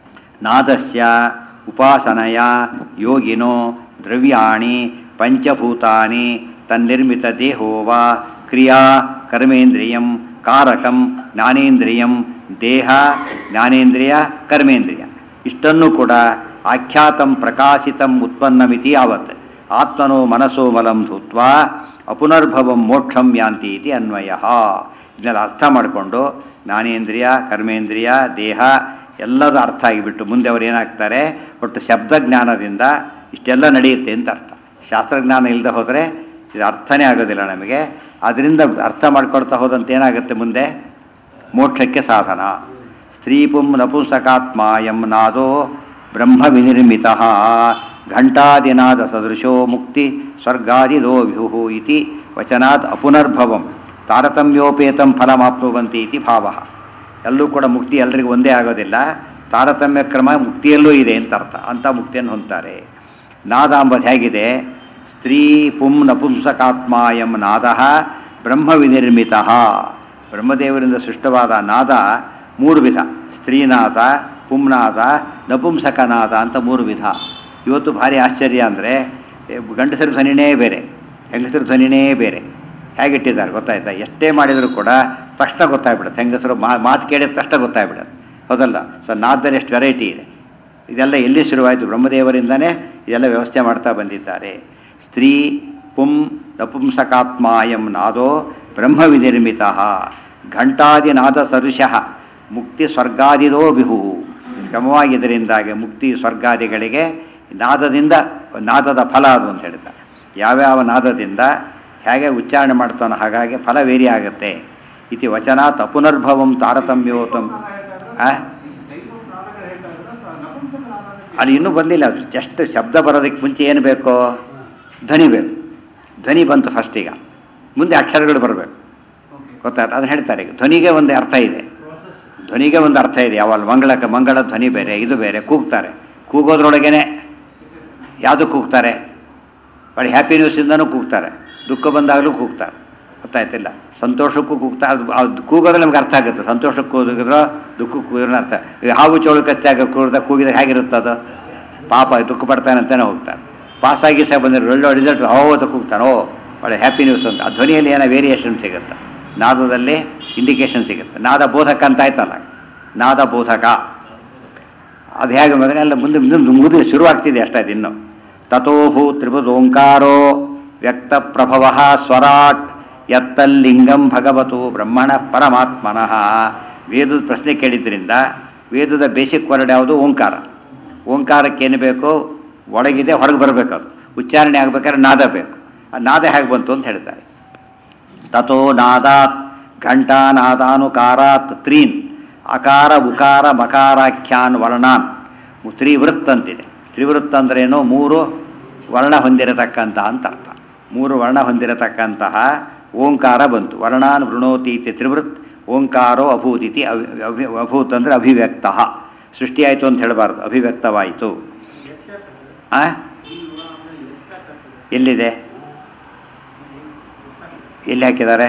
ನಾದಸ್ಯ ಉಪಾಸನಯ ಯೋಗಿನೋ ದ್ರವ್ಯಾಣಿ ಪಂಚಭೂತಾನಿ ತನ್ನಿರ್ಮಿತ ದೇಹೋ ವಾ ಕ್ರಿಯಾ ಕರ್ಮೇಂದ್ರಿಯಂ ಕಾರಕಂ ಜ್ಞಾನೇಂದ್ರಿಯಂ ದೇಹ ಜ್ಞಾನೇಂದ್ರಿಯ ಕರ್ಮೇಂದ್ರಿಯ ಇಷ್ಟನ್ನು ಕೂಡ ಆಖ್ಯಾತಂ ಪ್ರಕಾಶಿತಂ ಉತ್ಪನ್ನಮಿತಿ ಯಾವತ್ ಆತ್ಮನೋ ಮನಸ್ಸೋ ಮಲಂ ಧೂತ್ವಾ ಅಪುನರ್ಭವಂ ಮೋಕ್ಷಂ ಯಾಂತಿ ಇತಿ ಅನ್ವಯ ಇದನ್ನೆಲ್ಲ ಅರ್ಥ ಮಾಡಿಕೊಂಡು ಜ್ಞಾನೇಂದ್ರಿಯ ಕರ್ಮೇಂದ್ರಿಯ ದೇಹ ಎಲ್ಲದೂ ಅರ್ಥ ಆಗಿಬಿಟ್ಟು ಮುಂದೆ ಅವ್ರು ಏನಾಗ್ತಾರೆ ಒಟ್ಟು ಶಬ್ದಜ್ಞಾನದಿಂದ ಇಷ್ಟೆಲ್ಲ ನಡೆಯುತ್ತೆ ಅಂತ ಅರ್ಥ ಶಾಸ್ತ್ರಜ್ಞಾನ ಇಲ್ಲದೆ ಹೋದರೆ ಇದು ಅರ್ಥನೇ ಆಗೋದಿಲ್ಲ ನಮಗೆ ಅದರಿಂದ ಅರ್ಥ ಮಾಡ್ಕೊಳ್ತಾ ಹೋದಂತೆ ಏನಾಗುತ್ತೆ ಮುಂದೆ ಮೋಕ್ಷಕ್ಕೆ ಸಾಧನ ಸ್ತ್ರೀಪುಂ ನಪುಂಸಕಾತ್ಮಾಯಂ ನಾದೋ ಬ್ರಹ್ಮ ವಿನಿರ್ಮಿತ ಘಂಟಾದಿನಾದ ಸದೃಶೋ ಮುಕ್ತಿ ಸ್ವರ್ಗಾದಿದೋ ವ್ಯೂಹು ಇತಿ ವಚನಾತ್ ಅಪುನರ್ಭವಂ ತಾರತಮ್ಯೋಪೇತಂ ಫಲಮಾಪ್ನುವಂತಿ ಇತಿ ಭಾವ ಎಲ್ಲೂ ಕೂಡ ಮುಕ್ತಿ ಎಲ್ರಿಗೂ ಒಂದೇ ಆಗೋದಿಲ್ಲ ತಾರತಮ್ಯ ಕ್ರಮ ಮುಕ್ತಿಯಲ್ಲೂ ಇದೆ ಅಂತ ಅರ್ಥ ಅಂಥ ಮುಕ್ತಿಯನ್ನು ಹೊಂದ್ತಾರೆ ನಾದ ಅಂಬದು ಹೇಗಿದೆ ಸ್ತ್ರೀ ಪುಂ ನಪುಂಸಕಾತ್ಮಾಯಂ ನಾದ ಬ್ರಹ್ಮ ವಿನಿರ್ಮಿತ ಬ್ರಹ್ಮದೇವರಿಂದ ಸೃಷ್ಟವಾದ ನಾದ ಮೂರು ವಿಧ ಸ್ತ್ರೀನಾದ ಪುಂನಾದ ನಪುಂಸಕನಾದ ಅಂತ ಮೂರು ವಿಧ ಇವತ್ತು ಭಾರಿ ಆಶ್ಚರ್ಯ ಅಂದರೆ ಗಂಡಸರ ಧ್ವನಿನೇ ಬೇರೆ ಹೆಂಗಸರ ಧ್ವನಿನೇ ಬೇರೆ ಹೇಗಿಟ್ಟಿದ್ದಾರೆ ಗೊತ್ತಾಯ್ತಾ ಎಷ್ಟೇ ಮಾಡಿದರೂ ಕೂಡ ತಕ್ಷಣ ಗೊತ್ತಾಗ್ಬಿಡುತ್ತೆ ಹೆಂಗಸರು ಮಾ ಮಾತು ಕೇಳಿದ ತಕ್ಷಣ ಗೊತ್ತಾಗ್ಬಿಡುತ್ತೆ ಹೌದಲ್ಲ ಸೊ ನಾದಲ್ಲಿ ಎಷ್ಟು ವೆರೈಟಿ ಇದೆ ಇದೆಲ್ಲ ಎಲ್ಲಿ ಶುರುವಾಯಿತು ಬ್ರಹ್ಮದೇವರಿಂದನೇ ಇದೆಲ್ಲ ವ್ಯವಸ್ಥೆ ಮಾಡ್ತಾ ಬಂದಿದ್ದಾರೆ ಸ್ತ್ರೀ ಪುಂ ನಪುಂಸಕಾತ್ಮಾಯಂ ನಾದೋ ಬ್ರಹ್ಮ ವಿನಿರ್ಮಿತ ಘಂಟಾದಿನಾದ ಸದೃಶಃ ಮುಕ್ತಿ ಸ್ವರ್ಗಾದಿದೋ ಬಿಹು ಕ್ರಮವಾಗಿ ಇದರಿಂದಾಗಿ ಮುಕ್ತಿ ಸ್ವರ್ಗಾದಿಗಳಿಗೆ ನಾದದಿಂದ ನಾದದ ಫಲ ಅದು ಅಂತ ಹೇಳ್ತಾರೆ ಯಾವ್ಯಾವ ನಾದದಿಂದ ಹೇಗೆ ಉಚ್ಚಾರಣೆ ಮಾಡ್ತಾನೋ ಹಾಗಾಗಿ ಫಲ ವೇರಿ ಆಗುತ್ತೆ ಇತಿ ವಚನಾತ್ ಅಪುನರ್ಭವಂ ತಾರತಮ್ಯೋತಂ ಆ ಅಲ್ಲಿ ಇನ್ನೂ ಬಂದಿಲ್ಲ ಅದು ಜಸ್ಟ್ ಶಬ್ದ ಬರೋದಕ್ಕೆ ಮುಂಚೆ ಏನು ಬೇಕೋ ಧ್ವನಿ ಬೇಕು ಧ್ವನಿ ಬಂತು ಫಸ್ಟ್ ಈಗ ಮುಂದೆ ಅಕ್ಷರಗಳು ಬರಬೇಕು ಗೊತ್ತಾಯ್ತು ಅದನ್ನ ಹೇಳ್ತಾರೆ ಈಗ ಧ್ವನಿಗೆ ಒಂದು ಅರ್ಥ ಇದೆ ಧ್ವನಿಗೆ ಒಂದು ಅರ್ಥ ಇದೆ ಯಾವಲ್ಲ ಮಂಗಳಕ್ಕೆ ಮಂಗಳ ಧ್ವನಿ ಬೇರೆ ಇದು ಬೇರೆ ಕೂಗ್ತಾರೆ ಕೂಗೋದ್ರೊಳಗೇನೆ ಯಾವುದು ಕೂಗ್ತಾರೆ ಬಳಿ ಹ್ಯಾಪಿ ನ್ಯೂಸಿಂದನೂ ಕೂಗ್ತಾರೆ ದುಃಖ ಬಂದಾಗಲೂ ಕೂಗ್ತಾರೆ ಗೊತ್ತಾಯ್ತಿಲ್ಲ ಸಂತೋಷಕ್ಕೂ ಕೂಗ್ತಾ ಅದು ಅದು ಕೂಗೋದ್ರೆ ನಮ್ಗೆ ಅರ್ಥ ಆಗುತ್ತೆ ಸಂತೋಷಕ್ಕೆ ಕೂಗಿದ್ರೋ ದುಃಖಕ್ಕೆ ಕೂಗಿದ್ರೆ ಅರ್ಥ ಈಗ ಹಾವು ಚೋಳು ಕಚ್ಚಾಗ ಕೂಗಿದ ಕೂಗಿದ್ರೆ ಹೇಗಿರುತ್ತೆ ಅದು ಪಾಪ ದುಃಖ ಪಡ್ತಾನೆ ಅಂತಾನೆ ಹೋಗ್ತಾರೆ ಪಾಸಾಗಿ ಸಹ ಬಂದಿರೋ ಒಳ್ಳೆ ರಿಸಲ್ಟ್ ಹೌದು ಕೂಗ್ತಾನೆ ಓ ಒಳ್ಳೆ ಹ್ಯಾಪಿ ನ್ಯೂಸ್ ಅಂತ ಆ ಧ್ವನಿಯಲ್ಲಿ ಏನೋ ವೇರಿಯೇಷನ್ ಸಿಗುತ್ತೆ ನಾದದಲ್ಲಿ ಇಂಡಿಕೇಶನ್ ಸಿಗುತ್ತೆ ನಾದ ಬೋಧಕ ಅಂತ ಆಯ್ತಲ್ಲ ನಾದ ಬೋಧಕ ಅದು ಹೇಗೆ ಅಂದರೆ ಎಲ್ಲ ಮುಂದೆ ಮುಂದೆ ಮುಗಿದು ಶುರುವಾಗ್ತಿದೆ ಅಷ್ಟೇ ಅದು ಇನ್ನು ತಥೋಭೂ ತ್ರಿಬುದೋಂಕಾರೋ ವ್ಯಕ್ತ ಪ್ರಭವ ಸ್ವರಾಟ್ ಎತ್ತಲ್ಲಿಂಗಂ ಭಗವತು ಬ್ರಹ್ಮಣ ಪರಮಾತ್ಮನಃ ವೇದದ ಪ್ರಶ್ನೆ ಕೇಳಿದ್ರಿಂದ ವೇದದ ಬೇಸಿಕ್ ವರ್ಡ್ ಯಾವುದು ಓಂಕಾರ ಓಂಕಾರಕ್ಕೇನು ಬೇಕು ಒಳಗಿದೆ ಹೊರಗೆ ಬರಬೇಕು ಅದು ಉಚ್ಚಾರಣೆ ಆಗ್ಬೇಕಾದ್ರೆ ನಾದ ಬೇಕು ಆ ನಾದ ಹೇಗೆ ಬಂತು ಅಂತ ಹೇಳ್ತಾರೆ ತಥೋ ನಾದಾತ್ ಘಂಟಾನಾದಾನುಕಾರಾತ್ ತ್ರೀನ್ ಅಕಾರ ಉಕಾರ ಮಕಾರಾಖ್ಯಾನ್ ವರ್ಣಾನ್ ಮು- ತ್ರಿವೃತ್ ಅಂತಿದೆ ತ್ರಿವೃತ್ ಅಂದ್ರೇನು ಮೂರು ವರ್ಣ ಹೊಂದಿರತಕ್ಕಂಥ ಅಂತ ಅರ್ಥ ಮೂರು ವರ್ಣ ಹೊಂದಿರತಕ್ಕಂತಹ ಓಂಕಾರ ಬಂತು ವರ್ಣಾನ್ ವೃಣೋತಿ ಇತಿ ತ್ರಿವೃತ್ ಓಂಕಾರೋ ಅಭೂತ್ ಇತಿ ಅಭಿ ಅಭಿ ಅಭೂತ್ ಅಂದರೆ ಅಭಿವ್ಯಕ್ತ ಸೃಷ್ಟಿಯಾಯಿತು ಅಂತ ಹೇಳಬಾರ್ದು ಅಭಿವ್ಯಕ್ತವಾಯಿತು ಆ ಎಲ್ಲಿದೆ ಎಲ್ಲಿ ಹಾಕಿದ್ದಾರೆ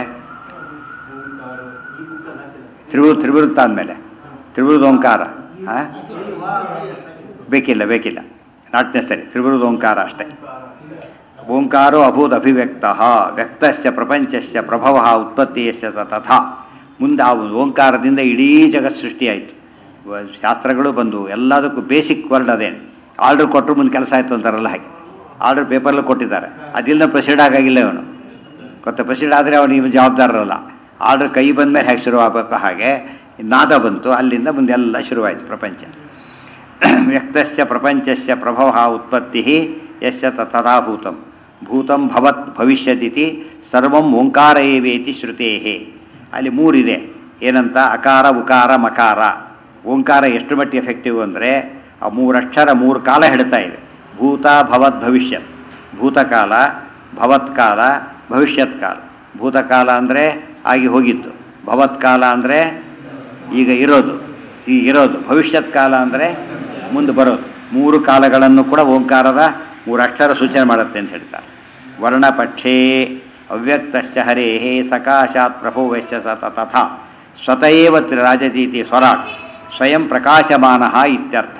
ತ್ರಿವೃತ್ ತ್ರಿವೃತ್ತ ಅಂದಮೇಲೆ ತ್ರಿವೃತ್ ಓಂಕಾರ ಆ? ಬೇಕಿಲ್ಲ ಬೇಕಿಲ್ಲ ನಾಟ್ ನೆಸರಿ ತ್ರಿವೃತ್ ಓಂಕಾರ ಅಷ್ಟೇ ಓಂಕಾರೋ ಅಭೂತ್ ಅಭಿವ್ಯಕ್ತ ವ್ಯಕ್ತಶ್ಚ ಪ್ರಪಂಚಶ್ಚ ಪ್ರಭವ ಉತ್ಪತ್ತಿಯಶ್ಚ ತ- ತಥಾ ಮುಂದೆ ಆ ಒಂದು ಓಂಕಾರದಿಂದ ಇಡೀ ಜಗತ್ ಸೃಷ್ಟಿಯಾಯಿತು ವ- ಶಾಸ್ತ್ರಗಳು ಬಂದು ಎಲ್ಲದಕ್ಕೂ ಬೇಸಿಕ್ ವರ್ಡ್ ಅದೇನು ಆರ್ಡರ್ ಕೊಟ್ಟರು ಮುಂದೆ ಕೆಲಸ ಆಯಿತು ಅಂತಾರಲ್ಲ ಹಾಗೆ ಆರ್ಡರ್ ಪೇಪರ್ಲ್ಲಿ ಕೊಟ್ಟಿದ್ದಾರೆ ಅದಿಲ್ಲ ಪ್ರೊಸೀಡ್ ಆಗಾಗಿಲ್ಲ ಇವನು ಗೊತ್ತಾ ಪ್ರೊಸೀಡ್ ಆದರೆ ಅವನು ಇವನು ಜವಾಬ್ದಾರರಲ್ಲ ಆರ್ಡರ್ ಕೈ ಬಂದ ಮೇಲೆ ಹೇಗೆ ಶುರು ಆಗಬೇಕು ಹಾಗೆ ನಾದ ಬಂತು ಅಲ್ಲಿಂದ ಮುಂದೆ ಎಲ್ಲ ಶುರುವಾಯಿತು ಪ್ರಪಂಚ ವ್ಯಕ್ತಶ್ಚ ಪ್ರಪಂಚಶ್ಚ ಪ್ರಭವ ಉತ್ಪತ್ತಿ ಯಶ್ಚ ತಥಾಭೂತಂ ಭೂತಂ ಭವತ್ ಭವಿಷ್ಯದಿತಿ ಸರ್ವಂ ಓಂಕಾರ ಏವೇತಿ ಶ್ರುತೇಹೇ ಅಲ್ಲಿ ಮೂರಿದೆ ಏನಂತ ಅಕಾರ ಉಕಾರ ಮಕಾರ ಓಂಕಾರ ಎಷ್ಟು ಮಟ್ಟಿಗೆ ಎಫೆಕ್ಟಿವ್ ಅಂದರೆ ಆ ಮೂರಕ್ಷರ ಮೂರು ಕಾಲ ಹೇಳ್ತಾ ಇದೆ ಭೂತ ಭವತ್ ಭವಿಷ್ಯತ್ ಭೂತಕಾಲ ಭವತ್ಕಾಲ ಭವಿಷ್ಯತ್ ಕಾಲ ಭೂತಕಾಲ ಅಂದರೆ ಆಗಿ ಹೋಗಿದ್ದು ಭವತ್ಕಾಲ ಅಂದರೆ ಈಗ ಇರೋದು ಈಗ ಇರೋದು ಭವಿಷ್ಯತ್ ಕಾಲ ಅಂದರೆ ಮುಂದೆ ಬರೋದು ಮೂರು ಕಾಲಗಳನ್ನು ಕೂಡ ಓಂಕಾರದ ಮೂರು ಅಕ್ಷರ ಸೂಚನೆ ಮಾಡುತ್ತೆ ಅಂತ ಹೇಳ್ತಾರೆ ವರ್ಣಪಕ್ಷೇ ಅವ್ಯಕ್ತಶ್ಚ ಹರೇಹೇ ಸಕಾಶಾತ್ ಪ್ರಭುವಶ್ಚ ಸ ತಥಾ ಸ್ವತಃವ ರಾಜತೀತಿ ಸ್ವರಾಟ್ ಸ್ವಯಂ ಪ್ರಕಾಶಮಾನ ಇತ್ಯರ್ಥ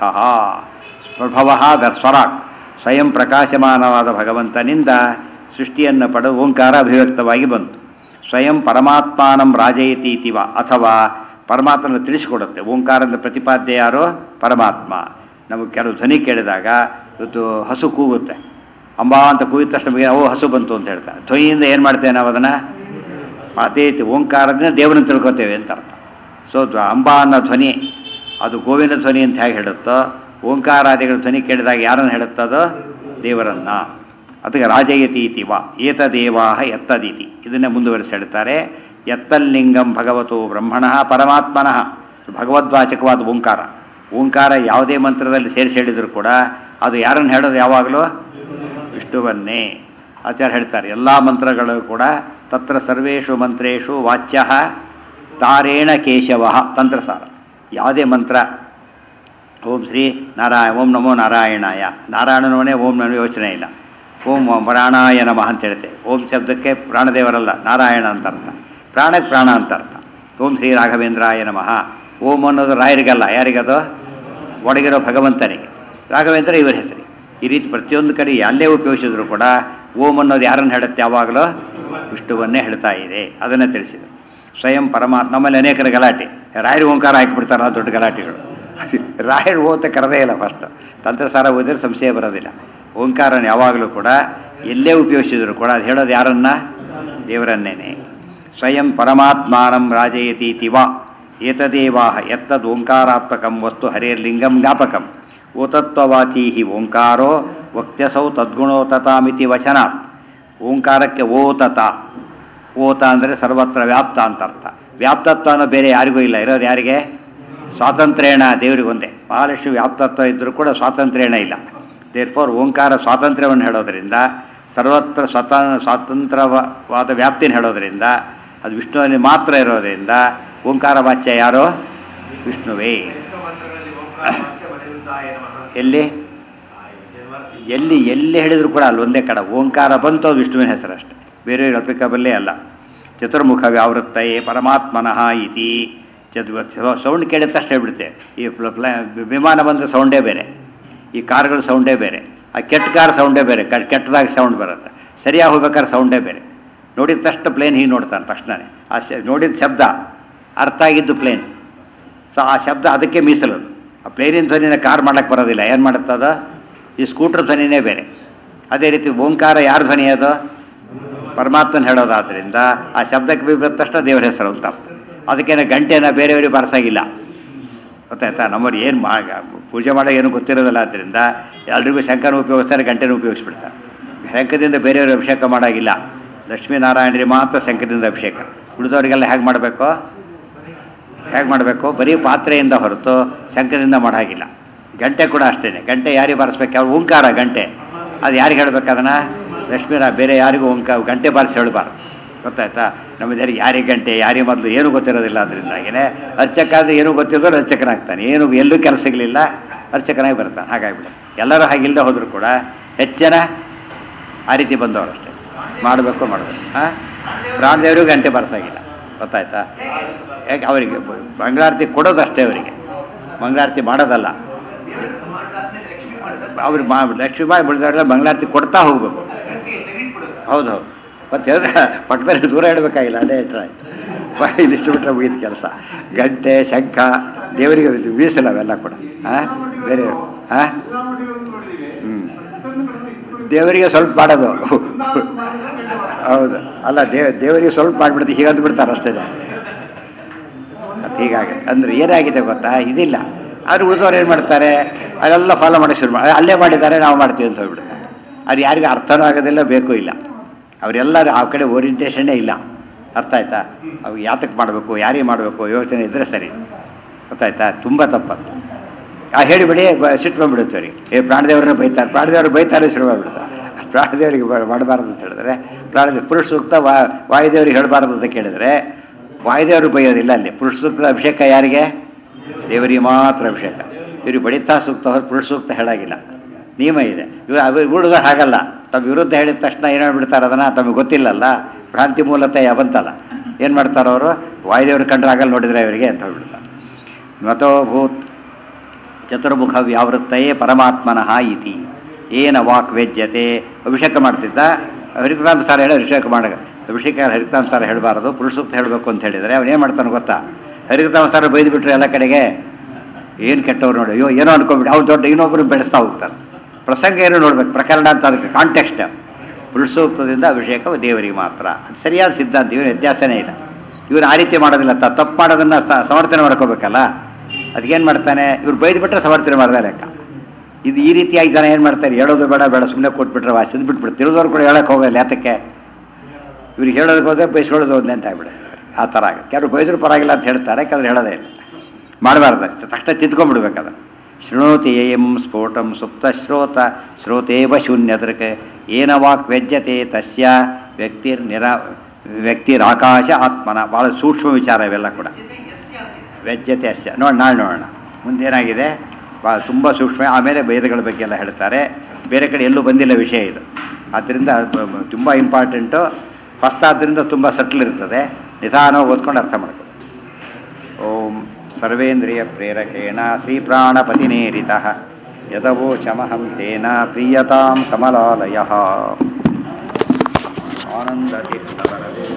ಪ್ರಭವ ಸ್ವರಾಟ್ ಸ್ವಯಂ ಪ್ರಕಾಶಮಾನವಾದ ಭಗವಂತನಿಂದ ಸೃಷ್ಟಿಯನ್ನು ಪಡೆದು ಓಂಕಾರ ಅಭಿವ್ಯಕ್ತವಾಗಿ ಬಂತು ಸ್ವಯಂ ಪರಮಾತ್ಮಾನಂ ರಾಜಯತೀತಿವ ಅಥವಾ ಪರಮಾತ್ಮನ ತಿಳಿಸಿಕೊಡುತ್ತೆ ಓಂಕಾರದ ಪ್ರತಿಪಾದ್ಯ ಯಾರೋ ಪರಮಾತ್ಮ ನಮಗೆ ಕೆಲವು ಧ್ವನಿ ಕೇಳಿದಾಗ ಇವತ್ತು ಹಸು ಕೂಗುತ್ತೆ ಅಂಬಾ ಅಂತ ಕೂಗಿದ ತಕ್ಷಣ ನಮಗೆ ಓ ಹಸು ಬಂತು ಅಂತ ಹೇಳ್ತಾರೆ ಧ್ವನಿಯಿಂದ ಏನು ಮಾಡ್ತೇವೆ ನಾವು ಅದನ್ನು ಅದೇ ರೀತಿ ಓಂಕಾರದಿಂದ ದೇವರನ್ನು ತಿಳ್ಕೊತೇವೆ ಅಂತ ಅರ್ಥ ಸೊ ಧ್ವ- ಅಂಬಾ ಅನ್ನೋ ಧ್ವನಿ ಅದು ಗೋವಿನ ಧ್ವನಿ ಅಂತ ಹೇಗೆ ಹೇಳುತ್ತೋ ಓಂಕಾರಾದಿಗಳ ಧ್ವನಿ ಕೇಳಿದಾಗ ಯಾರನ್ನು ಹೇಳುತ್ತದೋ ದೇವರನ್ನ ಅದಕ್ಕೆ ರಾಜಯತೀತಿ ವಾ ಏತದೇವಾಹ ಎತ್ತದೀತಿ ಇದನ್ನೇ ಮುಂದುವರಿಸಿ ಹೇಳ್ತಾರೆ ಎತ್ತಲ್ಲಿಂಗಂ ಭಗವತೋ ಬ್ರಹ್ಮಣಃ ಪರಮಾತ್ಮನಃ ಭಗವದ್ವಾಚಕವಾದ ಓಂಕಾರ ಓಂಕಾರ ಯಾವುದೇ ಮಂತ್ರದಲ್ಲಿ ಸೇರಿಸಿ ಹೇಳಿದ್ರು ಕೂಡ ಅದು ಯಾರನ್ನು ಹೇಳೋದು ಯಾವಾಗಲೂ ವಿಷ್ಣುವನ್ನೇ ಆಚಾರ್ಯ ಹೇಳ್ತಾರೆ ಎಲ್ಲ ಮಂತ್ರಗಳು ಕೂಡ ತತ್ರ ಸರ್ವೇಷು ಮಂತ್ರೇಷು ವಾಚ್ಯ ತಾರೇಣ ಕೇಶವ ತಂತ್ರಸಾರ ಯಾವುದೇ ಮಂತ್ರ ಓಂ ಶ್ರೀ ನಾರಾಯ ಓಂ ನಮೋ ನಾರಾಯಣಾಯ ನಾರಾಯಣನವನೇ ಓಂ ನಮೋ ಯೋಚನೆ ಇಲ್ಲ ಓಂ ಪ್ರಾಣಾಯ ನಮಃ ಅಂತ ಹೇಳ್ತೇವೆ ಓಂ ಶಬ್ದಕ್ಕೆ ಪ್ರಾಣದೇವರಲ್ಲ ನಾರಾಯಣ ಅಂತ ಅರ್ಥ ಪ್ರಾಣಕ್ಕೆ ಪ್ರಾಣ ಅಂತ ಅರ್ಥ ಓಂ ಶ್ರೀ ರಾಘವೇಂದ್ರಾಯ ನಮಃ ಓಂ ಅನ್ನೋದು ರಾಯರಿಗಲ್ಲ ಯಾರಿಗದು ಒಳಗಿರೋ ಭಗವಂತನಿಗೆ ರಾಘವೇಂದ್ರ ಇವರ ಹೆಸರು ಈ ರೀತಿ ಪ್ರತಿಯೊಂದು ಕಡೆ ಎಲ್ಲೇ ಉಪಯೋಗಿಸಿದ್ರು ಕೂಡ ಓಂ ಅನ್ನೋದು ಯಾರನ್ನು ಹೇಳುತ್ತೆ ಯಾವಾಗಲೂ ವಿಷ್ಣುವನ್ನೇ ಹೇಳ್ತಾ ಇದೆ ಅದನ್ನೇ ತಿಳಿಸಿದೆ ಸ್ವಯಂ ಪರಮಾತ್ಮ ನಮ್ಮಲ್ಲಿ ಅನೇಕರ ಗಲಾಟೆ ರಾಯರು ಓಂಕಾರ ಹಾಕಿಬಿಡ್ತಾರ ದೊಡ್ಡ ಗಲಾಟೆಗಳು ರಾಯರು ಓತ ಕರೆದೇ ಇಲ್ಲ ಫಸ್ಟ್ ತಂತ್ರಸಾರ ಓದಿದ್ರೆ ಸಂಶಯ ಬರೋದಿಲ್ಲ ಓಂಕಾರನ ಯಾವಾಗಲೂ ಕೂಡ ಎಲ್ಲೇ ಉಪಯೋಗಿಸಿದ್ರು ಕೂಡ ಅದು ಹೇಳೋದು ಯಾರನ್ನ ದೇವರನ್ನೇನೆ ಸ್ವಯಂ ಪರಮಾತ್ಮಾನಂ ರಾಜಯತೀತಿ ವಾ ಏತದೇವಾಹ ಎತ್ತದ್ ಓಂಕಾರಾತ್ಮಕಂ ವಸ್ತು ಹರೇರ್ಲಿಂಗಂ ಜ್ಞಾಪಕಂ ಓತತ್ವವಾಚೀ ಹಿ ಓಂಕಾರೋ ವಕ್ತ್ಯಸೌ ತದ್ಗುಣೋತತಾಮಿತಿ ವಚನಾತ್ ಓಂಕಾರಕ್ಕೆ ಓತತ ಓತ ಅಂದರೆ ಸರ್ವತ್ರ ವ್ಯಾಪ್ತ ಅಂತ ಅರ್ಥ ವ್ಯಾಪ್ತತ್ವ ಅನ್ನೋ ಬೇರೆ ಯಾರಿಗೂ ಇಲ್ಲ ಇರೋದು ಯಾರಿಗೆ ಸ್ವಾತಂತ್ರ್ಯಣ ದೇವರಿಗೊಂದೇ ಮಹಾಲಕ್ಷ್ಮಿ ವ್ಯಾಪ್ತತ್ವ ಇದ್ದರೂ ಕೂಡ ಸ್ವಾತಂತ್ರ್ಯಣ ಇಲ್ಲ ದೇರ್ಫೋರ್ ಓಂಕಾರ ಸ್ವಾತಂತ್ರ್ಯವನ್ನು ಹೇಳೋದ್ರಿಂದ ಸರ್ವತ್ರ ಸ್ವತ ಸ್ವತಂತ್ರವಾದ ವ್ಯಾಪ್ತಿನ ಹೇಳೋದ್ರಿಂದ ಅದು ವಿಷ್ಣುವಲ್ಲಿ ಮಾತ್ರ ಇರೋದ್ರಿಂದ ಓಂಕಾರ ವಾಚ್ಯ ಯಾರೋ ವಿಷ್ಣುವೇ ಎಷ್ಟೋ ಮಂತ್ರಗಳಲ್ಲಿ ಓಂಕಾರ ವಾಚ್ಯ ಬರೆಯುತ್ತಾಯ ನಮಃ ಎಲ್ಲಿ ಎಲ್ಲಿ ಎಲ್ಲಿ ಹೇಳಿದ್ರು ಕೂಡ ಅಲ್ಲಿ ಒಂದೇ ಕಡೆ ಓಂಕಾರ ಬಂತು ಅದು ವಿಷ್ಣುವಿನ ಹೆಸರು ಅಷ್ಟೆ ಬೇರೆ ಅಪ್ಲಿಕಬಲ್ಲೇ ಅಲ್ಲ ಚತುರ್ಮುಖ ವ್ಯಾವೃತ್ತಯೇ ಪರಮಾತ್ಮನಃ ಇತಿ ಚತು ಸೌಂಡ್ ಕೇಳಿದ ತಕ್ಷಣ ಹೇಳ್ಬಿಡುತ್ತೆ ಈ ಫ್ಲ- ಫ್ಲ- ವಿಮಾನ ಬಂದರೆ ಸೌಂಡೇ ಬೇರೆ ಈ ಕಾರ್ಗಳ ಸೌಂಡೇ ಬೇರೆ ಆ ಕೆಟ್ಟ ಕಾರ್ ಸೌಂಡೇ ಬೇರೆ ಕ- ಕೆಟ್ಟದಾಗ ಸೌಂಡ್ ಬರುತ್ತೆ ಸರಿಯಾಗಿ ಹೋಗ್ಬೇಕಾದ್ರೆ ಸೌಂಡೇ ಬೇರೆ ನೋಡಿದ ತಕ್ಷಣ ಪ್ಲೇನ್ ಹೀಗೆ ನೋಡ್ತಾನೆ ತಕ್ಷಣನೇ ಆ ಶ ನೋಡಿದ ಶಬ್ದ ಅರ್ಥ ಆಗಿದ್ದು ಪ್ಲೇನ್ ಸೊ ಆ ಶಬ್ದ ಅದಕ್ಕೆ ಮೀಸಲದು ಆ ಪ್ಲೇನಿನ ಧ್ವನಿನ ಕಾರ್ ಮಾಡ್ಲಿಕ್ಕೆ ಬರೋದಿಲ್ಲ ಏನು ಮಾಡುತ್ತದ ಈ ಸ್ಕೂಟ್ರ್ ಧ್ವನಿನೇ ಬೇರೆ ಅದೇ ರೀತಿ ಓಂಕಾರ ಯಾರ ಧ್ವನಿ ಅದು ಪರಮಾತ್ಮನ ಹೇಳೋದಾದ್ರಿಂದ ಆ ಶಬ್ದಕ್ಕೆ ಬಿದ್ದ ತಕ್ಷಣ ದೇವರ ಹೆಸರು ಅಂತ ಅರ್ಥ. ಅದಕ್ಕೇನೆ ಗಂಟೆನ ಬೇರೆಯವರಿಗೆ ಬಾರಿಸಾಗಿಲ್ಲ ಗೊತ್ತಾಯ್ತಾ ನಮ್ಮವ್ರು ಏನು ಮಾ ಪೂಜೆ ಮಾಡೋ ಏನು ಗೊತ್ತಿರೋದಿಲ್ಲ ಆದ್ದರಿಂದ ಎಲ್ರಿಗೂ ಶಂಕನ ಉಪಯೋಗಿಸ್ತಾರೆ ಗಂಟೆನ ಉಪಯೋಗಿಸ್ಬಿಡ್ತಾರೆ ಶಂಖದಿಂದ ಬೇರೆಯವ್ರಿಗೆ ಅಭಿಷೇಕ ಮಾಡೋಗಿಲ್ಲ ಲಕ್ಷ್ಮೀನಾರಾಯಣರಿಗೆ ಮಾತ್ರ ಶಂಖದಿಂದ ಅಭಿಷೇಕ ಉಳಿದವರಿಗೆಲ್ಲ ಹೇಗೆ ಮಾಡಬೇಕು ಹೇಗೆ ಮಾಡಬೇಕು ಬರೀ ಪಾತ್ರೆಯಿಂದ ಹೊರತು ಶಂಖದಿಂದ ಮಾಡಾಗಿಲ್ಲ ಗಂಟೆ ಕೂಡ ಅಷ್ಟೇ ಗಂಟೆ ಯಾರಿಗೆ ಬಾರಿಸ್ಬೇಕು ಅವ್ರು ಓಂಕಾರ ಗಂಟೆ ಅದು ಯಾರಿಗೆ ಹೇಳ್ಬೇಕು ಅದನ್ನು ಲಕ್ಷ್ಮೀನ ಬೇರೆ ಯಾರಿಗೂ ಓಂಕ ಗಂಟೆ ಬಾರಿಸಿ ಹೇಳಬಾರ್ದು ಗೊತ್ತಾಯ್ತಾ ನಮ್ಮ ದೇವರಿಗೆ ಯಾರಿಗೆ ಗಂಟೆ ಯಾರಿಗೆ ಮೊದಲು ಏನೂ ಗೊತ್ತಿರೋದಿಲ್ಲ ಅದರಿಂದಾಗಿನೇ ಅರ್ಚಕಾದ್ರೆ ಏನೂ ಗೊತ್ತಿರೋದು ಅರ್ಚಕನಾಗ್ತಾನೆ ಏನು ಎಲ್ಲೂ ಕೆಲಸ ಸಿಗಲಿಲ್ಲ ಅರ್ಚಕನಾಗಿ ಬರ್ತಾನೆ ಹಾಗಾಗಿಬಿಡ ಎಲ್ಲರೂ ಹಾಗಿಲ್ಲದೆ ಹೋದರೂ ಕೂಡ ಹೆಚ್ಚಿನ ಆ ರೀತಿ ಬಂದವರು ಅಷ್ಟೇ ಮಾಡಬೇಕು ಮಾಡಬೇಕು ಹಾಂ ಪ್ರಾಣದೇವರಿಗೂ ಗಂಟೆ ಬಾರಿಸಾಗಿಲ್ಲ ಗೊತ್ತಾಯ್ತಾ ಯಾಕೆ ಅವರಿಗೆ ಮಂಗಳಾರತಿ ಕೊಡೋದಷ್ಟೇ ಅವರಿಗೆ ಮಂಗಳಾರತಿ ಮಾಡೋದಲ್ಲ ಮಾಡಾದ್ಮೇಲೆ ಲಕ್ಷ್ಮಿ ಮಾಡಿದ ಅವ್ರಿಗೆ ಮಾ ಲಕ್ಷ್ಮೀ ಬಾಯಿ ಬಿಡಿದವರೆಲ್ಲ ಮಂಗಳಾರತಿ ಕೊಡ್ತಾ ಹೋಗ್ಬೇಕು ಗಂಟೆಗೆ ತೆಗಿಟ್ಬಿಡುದು ಹೌದು ಹೌದು ಮತ್ತೆ ಹೇಳಿದ್ರೆ ಪಕ್ಕದಲ್ಲಿ ದೂರ ಇಡಬೇಕಾಗಿಲ್ಲ ಅದೇ ಇಟ್ಟರೆ ಆಯ್ತು ಬಾಯಲ್ಲಿ ಇಷ್ಟು ಬಿಟ್ಟರೆ ಮುಗಿದ ಕೆಲಸ ಗಂಟೆ ಶಂಖ ದೇವರಿಗೆ ಇದು ಮೀಸಲು ಅವೆಲ್ಲ ಕೂಡ ಹಾಂ ಬೇರೆ ಹಾಂ ಹ್ಞೂ ದೇವರಿಗೆ ಸ್ವಲ್ಪ ಮಾಡೋದು ಹೌದು ಅಲ್ಲ ದೇವ ದೇವರಿಗೆ ಸ್ವಲ್ಪ ಮಾಡಿಬಿಡ್ತೀವಿ ಹೀಗಂತ ಬಿಡ್ತಾರೆ ಅಷ್ಟೇ ಅದು ಹೀಗಾಗಿ ಅಂದ್ರೆ ಏನಾಗಿದೆ ಗೊತ್ತಾ ಇದಿಲ್ಲ ಆದ್ರೆ ಉಳಿದವ್ರು ಏನು ಮಾಡ್ತಾರೆ ಅದೆಲ್ಲ ಫಾಲೋ ಮಾಡೋಕ್ಕೆ ಶುರು ಮಾಡಿ ಅಲ್ಲೇ ಮಾಡಿದ್ದಾರೆ ನಾವು ಮಾಡ್ತೀವಿ ಅಂತ ಹೋಗ್ಬಿಡ್ತಾರೆ ಅದು ಯಾರಿಗೂ ಅರ್ಥನೂ ಆಗೋದಿಲ್ಲ ಬೇಕು ಇಲ್ಲ ಅವರೆಲ್ಲರೂ ಆ ಕಡೆ ಓರಿಯಂಟೇಷನ್ನೇ ಇಲ್ಲ ಅರ್ಥ ಆಯ್ತಾ ಅವು ಯಾತಕ್ಕೆ ಮಾಡಬೇಕು ಯಾರಿಗೆ ಮಾಡಬೇಕು ಯೋಚನೆ ಇದ್ದರೆ ಸರಿ ಗೊತ್ತಾಯ್ತಾ ತುಂಬ ತಪ್ಪಂತ ಆ ಹೇಳಿಬಿಡಿ ಬ- ಸಿಟ್ಟು ಬಂದ್ಬಿಡುತ್ತೆ ಅವರಿಗೆ ಏ ಪ್ರಾಣದೇವ್ರನ್ನ ಬೈತಾರೆ ಪ್ರಾಣದೇವ್ರು ಬೈತಾರೆ ಶುರು ಮಾಡಿಬಿಡ್ತಾರೆ ಪ್ರಾಣದೇವರಿಗೆ ಬ- ಮಾಡಬಾರ್ದು ಅಂತ ಹೇಳಿದ್ರೆ ಪ್ರಾಣದೇವ ಪುರುಷ ಸೂಕ್ತ ವಾ ವಾಯುದೇವರಿಗೆ ಹೇಳಬಾರ್ದು ಅಂತ ಕೇಳಿದ್ರೆ ವಾಯುದೇವರು ಬೈಯೋದಿಲ್ಲ ಅಲ್ಲಿ ಪುರುಷ ಸೂಕ್ತದ ಅಭಿಷೇಕ ಯಾರಿಗೆ ದೇವರಿಗೆ ಮಾತ್ರ ಅಭಿಷೇಕ ಇವ್ರಿಗೆ ಬಡಿತಾ ಸೂಕ್ತ ಹೊರ ಪುರುಷ ಸೂಕ್ತ ಹೇಳಾಗಿಲ್ಲ ನಿಯಮ ಇದೆ ಇವ ಅವ ಹುಡುಗ ಹಾಗಲ್ಲ ತಮ್ಮ ವಿರುದ್ಧ ಹೇಳಿದ ತಕ್ಷಣ ಏನು ಹೇಳ್ಬಿಡ್ತಾರೆ ಅದನ್ನು ತಮಗೆ ಗೊತ್ತಿಲ್ಲಲ್ಲ ಭ್ರಾಂತಿ ಮೂಲತಃ ಬಂತಲ್ಲ ಏನು ಮಾಡ್ತಾರೆ ಅವರು ವಾಯುದೇವ್ರ ಕಂಡ್ರೆ ಆಗಲ್ಲ ನೋಡಿದ್ರೆ ಅವರಿಗೆ ಅಂತ ಹೇಳ್ಬಿಡ್ತಾರೆ ನತೋಭೂತ್ ಚತುರ್ಮುಖ ವ್ಯಾವೃತ್ತಯೇ ಪರಮಾತ್ಮನಃ ಇತಿ ಏನ ವಾಕ್ ವೆಜ್ಯತೆ ಅಭಿಷೇಕ ಮಾಡ್ತಿದ್ದ ಹರಿಕತಾಂಸಾರ ಹೇಳಿ ಅಭಿಷೇಕ ಮಾಡ ಅಭಿಷೇಕ ಹರಿಕತಾಂಸಾರ ಹೇಳಬಾರದು ಪುರುಷಸೂಕ್ತ ಹೇಳಬೇಕು ಅಂತ ಹೇಳಿದರೆ ಅವನೇನು ಮಾಡ್ತಾನೆ ಗೊತ್ತಾ ಹರಿಕತಾಂಸಾರ ಬೈದು ಬಿಟ್ರೆ ಎಲ್ಲ ಕಡೆಗೆ ಏನು ಕೆಟ್ಟವ್ರು ನೋಡಿ ಅಯ್ಯೋ ಏನೋ ಅನ್ಕೊಂಡ್ಬಿಟ್ಟು ಅವ್ರು ದೊಡ್ಡ ಇನ್ನೊಬ್ಬರು ಬೆಳೆಸ್ತಾ ಹೋಗ್ತಾರೆ ಪ್ರಸಂಗ ಏನು ನೋಡ್ಬೇಕು ಪ್ರಕರಣ ಅಂತ ಅದಕ್ಕೆ ಕಾಂಟೆಕ್ಸ್ಟ್ ಪುರುಷಸೂಕ್ತದಿಂದ ಅಭಿಷೇಕ ದೇವರಿಗೆ ಮಾತ್ರ ಅದು ಸರಿಯಾದ ಸಿದ್ಧಾಂತ ಇವನು ವ್ಯತ್ಯಾಸನೇ ಇಲ್ಲ ಇವನು ಆ ರೀತಿ ಮಾಡೋದಿಲ್ಲ ತ ತಪ್ಪು ಮಾಡೋದನ್ನು ಸ- ಸಮರ್ಥನೆ ಮಾಡ್ಕೋಬೇಕಲ್ಲ ಅದಕ್ಕೇನು ಮಾಡ್ತಾನೆ ಇವ್ರು ಬೈದು ಬಿಟ್ಟರೆ ಸಮರ್ಥನೆ ಮಾಡ್ದೆ ಲೆಕ್ಕ ಇದು ಈ ರೀತಿಯಾಗಿ ಜನ ಏನು ಮಾಡ್ತಾರೆ ಹೇಳೋದು ಬೇಡ ಬೇಡ ಸುಮ್ಮನೆ ಕೊಟ್ಬಿಟ್ರೆ ವಾಸಿದ್ ಬಿಟ್ಬಿಟ್ಟು ತಿಳಿದವ್ರು ಕೂಡ ಹೇಳಕ್ಕೆ ಹೋಗಲ್ಲ ಯಾತಕ್ಕೆ ಇವ್ರಿಗೆ ಹೇಳೋದಕ್ಕೆ ಹೋದ್ರೆ ಬೈಸ್ಕೊಳ್ಳೋದು ಒಂದೇ ಅಂತ ಆಗ್ಬಿಡುತ್ತೆ ಆ ಥರ ಆಗುತ್ತೆ ಕೆಲವರು ಬೈದ್ರು ಪರವಾಗಿಲ್ಲ ಅಂತ ಹೇಳ್ತಾರೆ ಕೆಲವರು ಹೇಳೋದೇ ಇಲ್ಲ ಮಾಡಬಾರ್ದು ತಕ್ಷಣ ತಿದ್ಕೊಂಡ್ಬಿಡ್ಬೇಕು ಅದನ್ನು ಶೃಣೋತಿ ಏಯಂ ಸ್ಫೋಟಂ ಸುಪ್ತ ಶ್ರೋತ ಶ್ರೋತೇವ ಶೂನ್ಯದೃಕ್ ಏನ ವಾಕ್ ವ್ಯಜ್ಯತೆ ತಸ್ಯ ವ್ಯಕ್ತಿರ್ ನಿರಾ ವ್ಯಕ್ತಿರಾಕಾಶ ಆತ್ಮನ ಭಾಳ ಸೂಕ್ಷ್ಮ ವಿಚಾರ ಇವೆಲ್ಲ ಕೂಡ ಜೊತೆ ಯಸ್ಯ ಅಂತಿದೆ ವ್ಯಜ್ಯತೆ ಅಸ್ಯ ನೋಡಿ ನಾಳೆ ನೋಡೋಣ ಮುಂದೇನಾಗಿದೆ ಭಾಳ ತುಂಬ ಸೂಕ್ಷ್ಮ ಆಮೇಲೆ ವೇದಗಳ ಬಗ್ಗೆ ಎಲ್ಲ ಹೇಳ್ತಾರೆ ಬೇರೆ ಕಡೆ ಎಲ್ಲೂ ಬಂದಿಲ್ಲ ವಿಷಯ ಇದು ಆದ್ದರಿಂದ ತುಂಬ ಇಂಪಾರ್ಟೆಂಟು ಫಸ್ಟ್ ಆದ್ದರಿಂದ ತುಂಬ ಸಟ್ಲ್ ಇರ್ತದೆ ನಿಧಾನವಾಗಿ ಓದ್ಕೊಂಡು ಅರ್ಥ ಮಾಡ್ಕೊ ಓಂ ಸರ್ವೇಂದ್ರಿಯ ಪ್ರೇರಕೇಣ ಶ್ರೀಪ್ರಾಣಪತಿನೇರಿತ ಯದವೋಚಮಹಂ ತೇನ ಪ್ರೀಯತಾಂ ಕಮಲಾಲಯ ಆನಂದತೀರ್ಥವರದೆ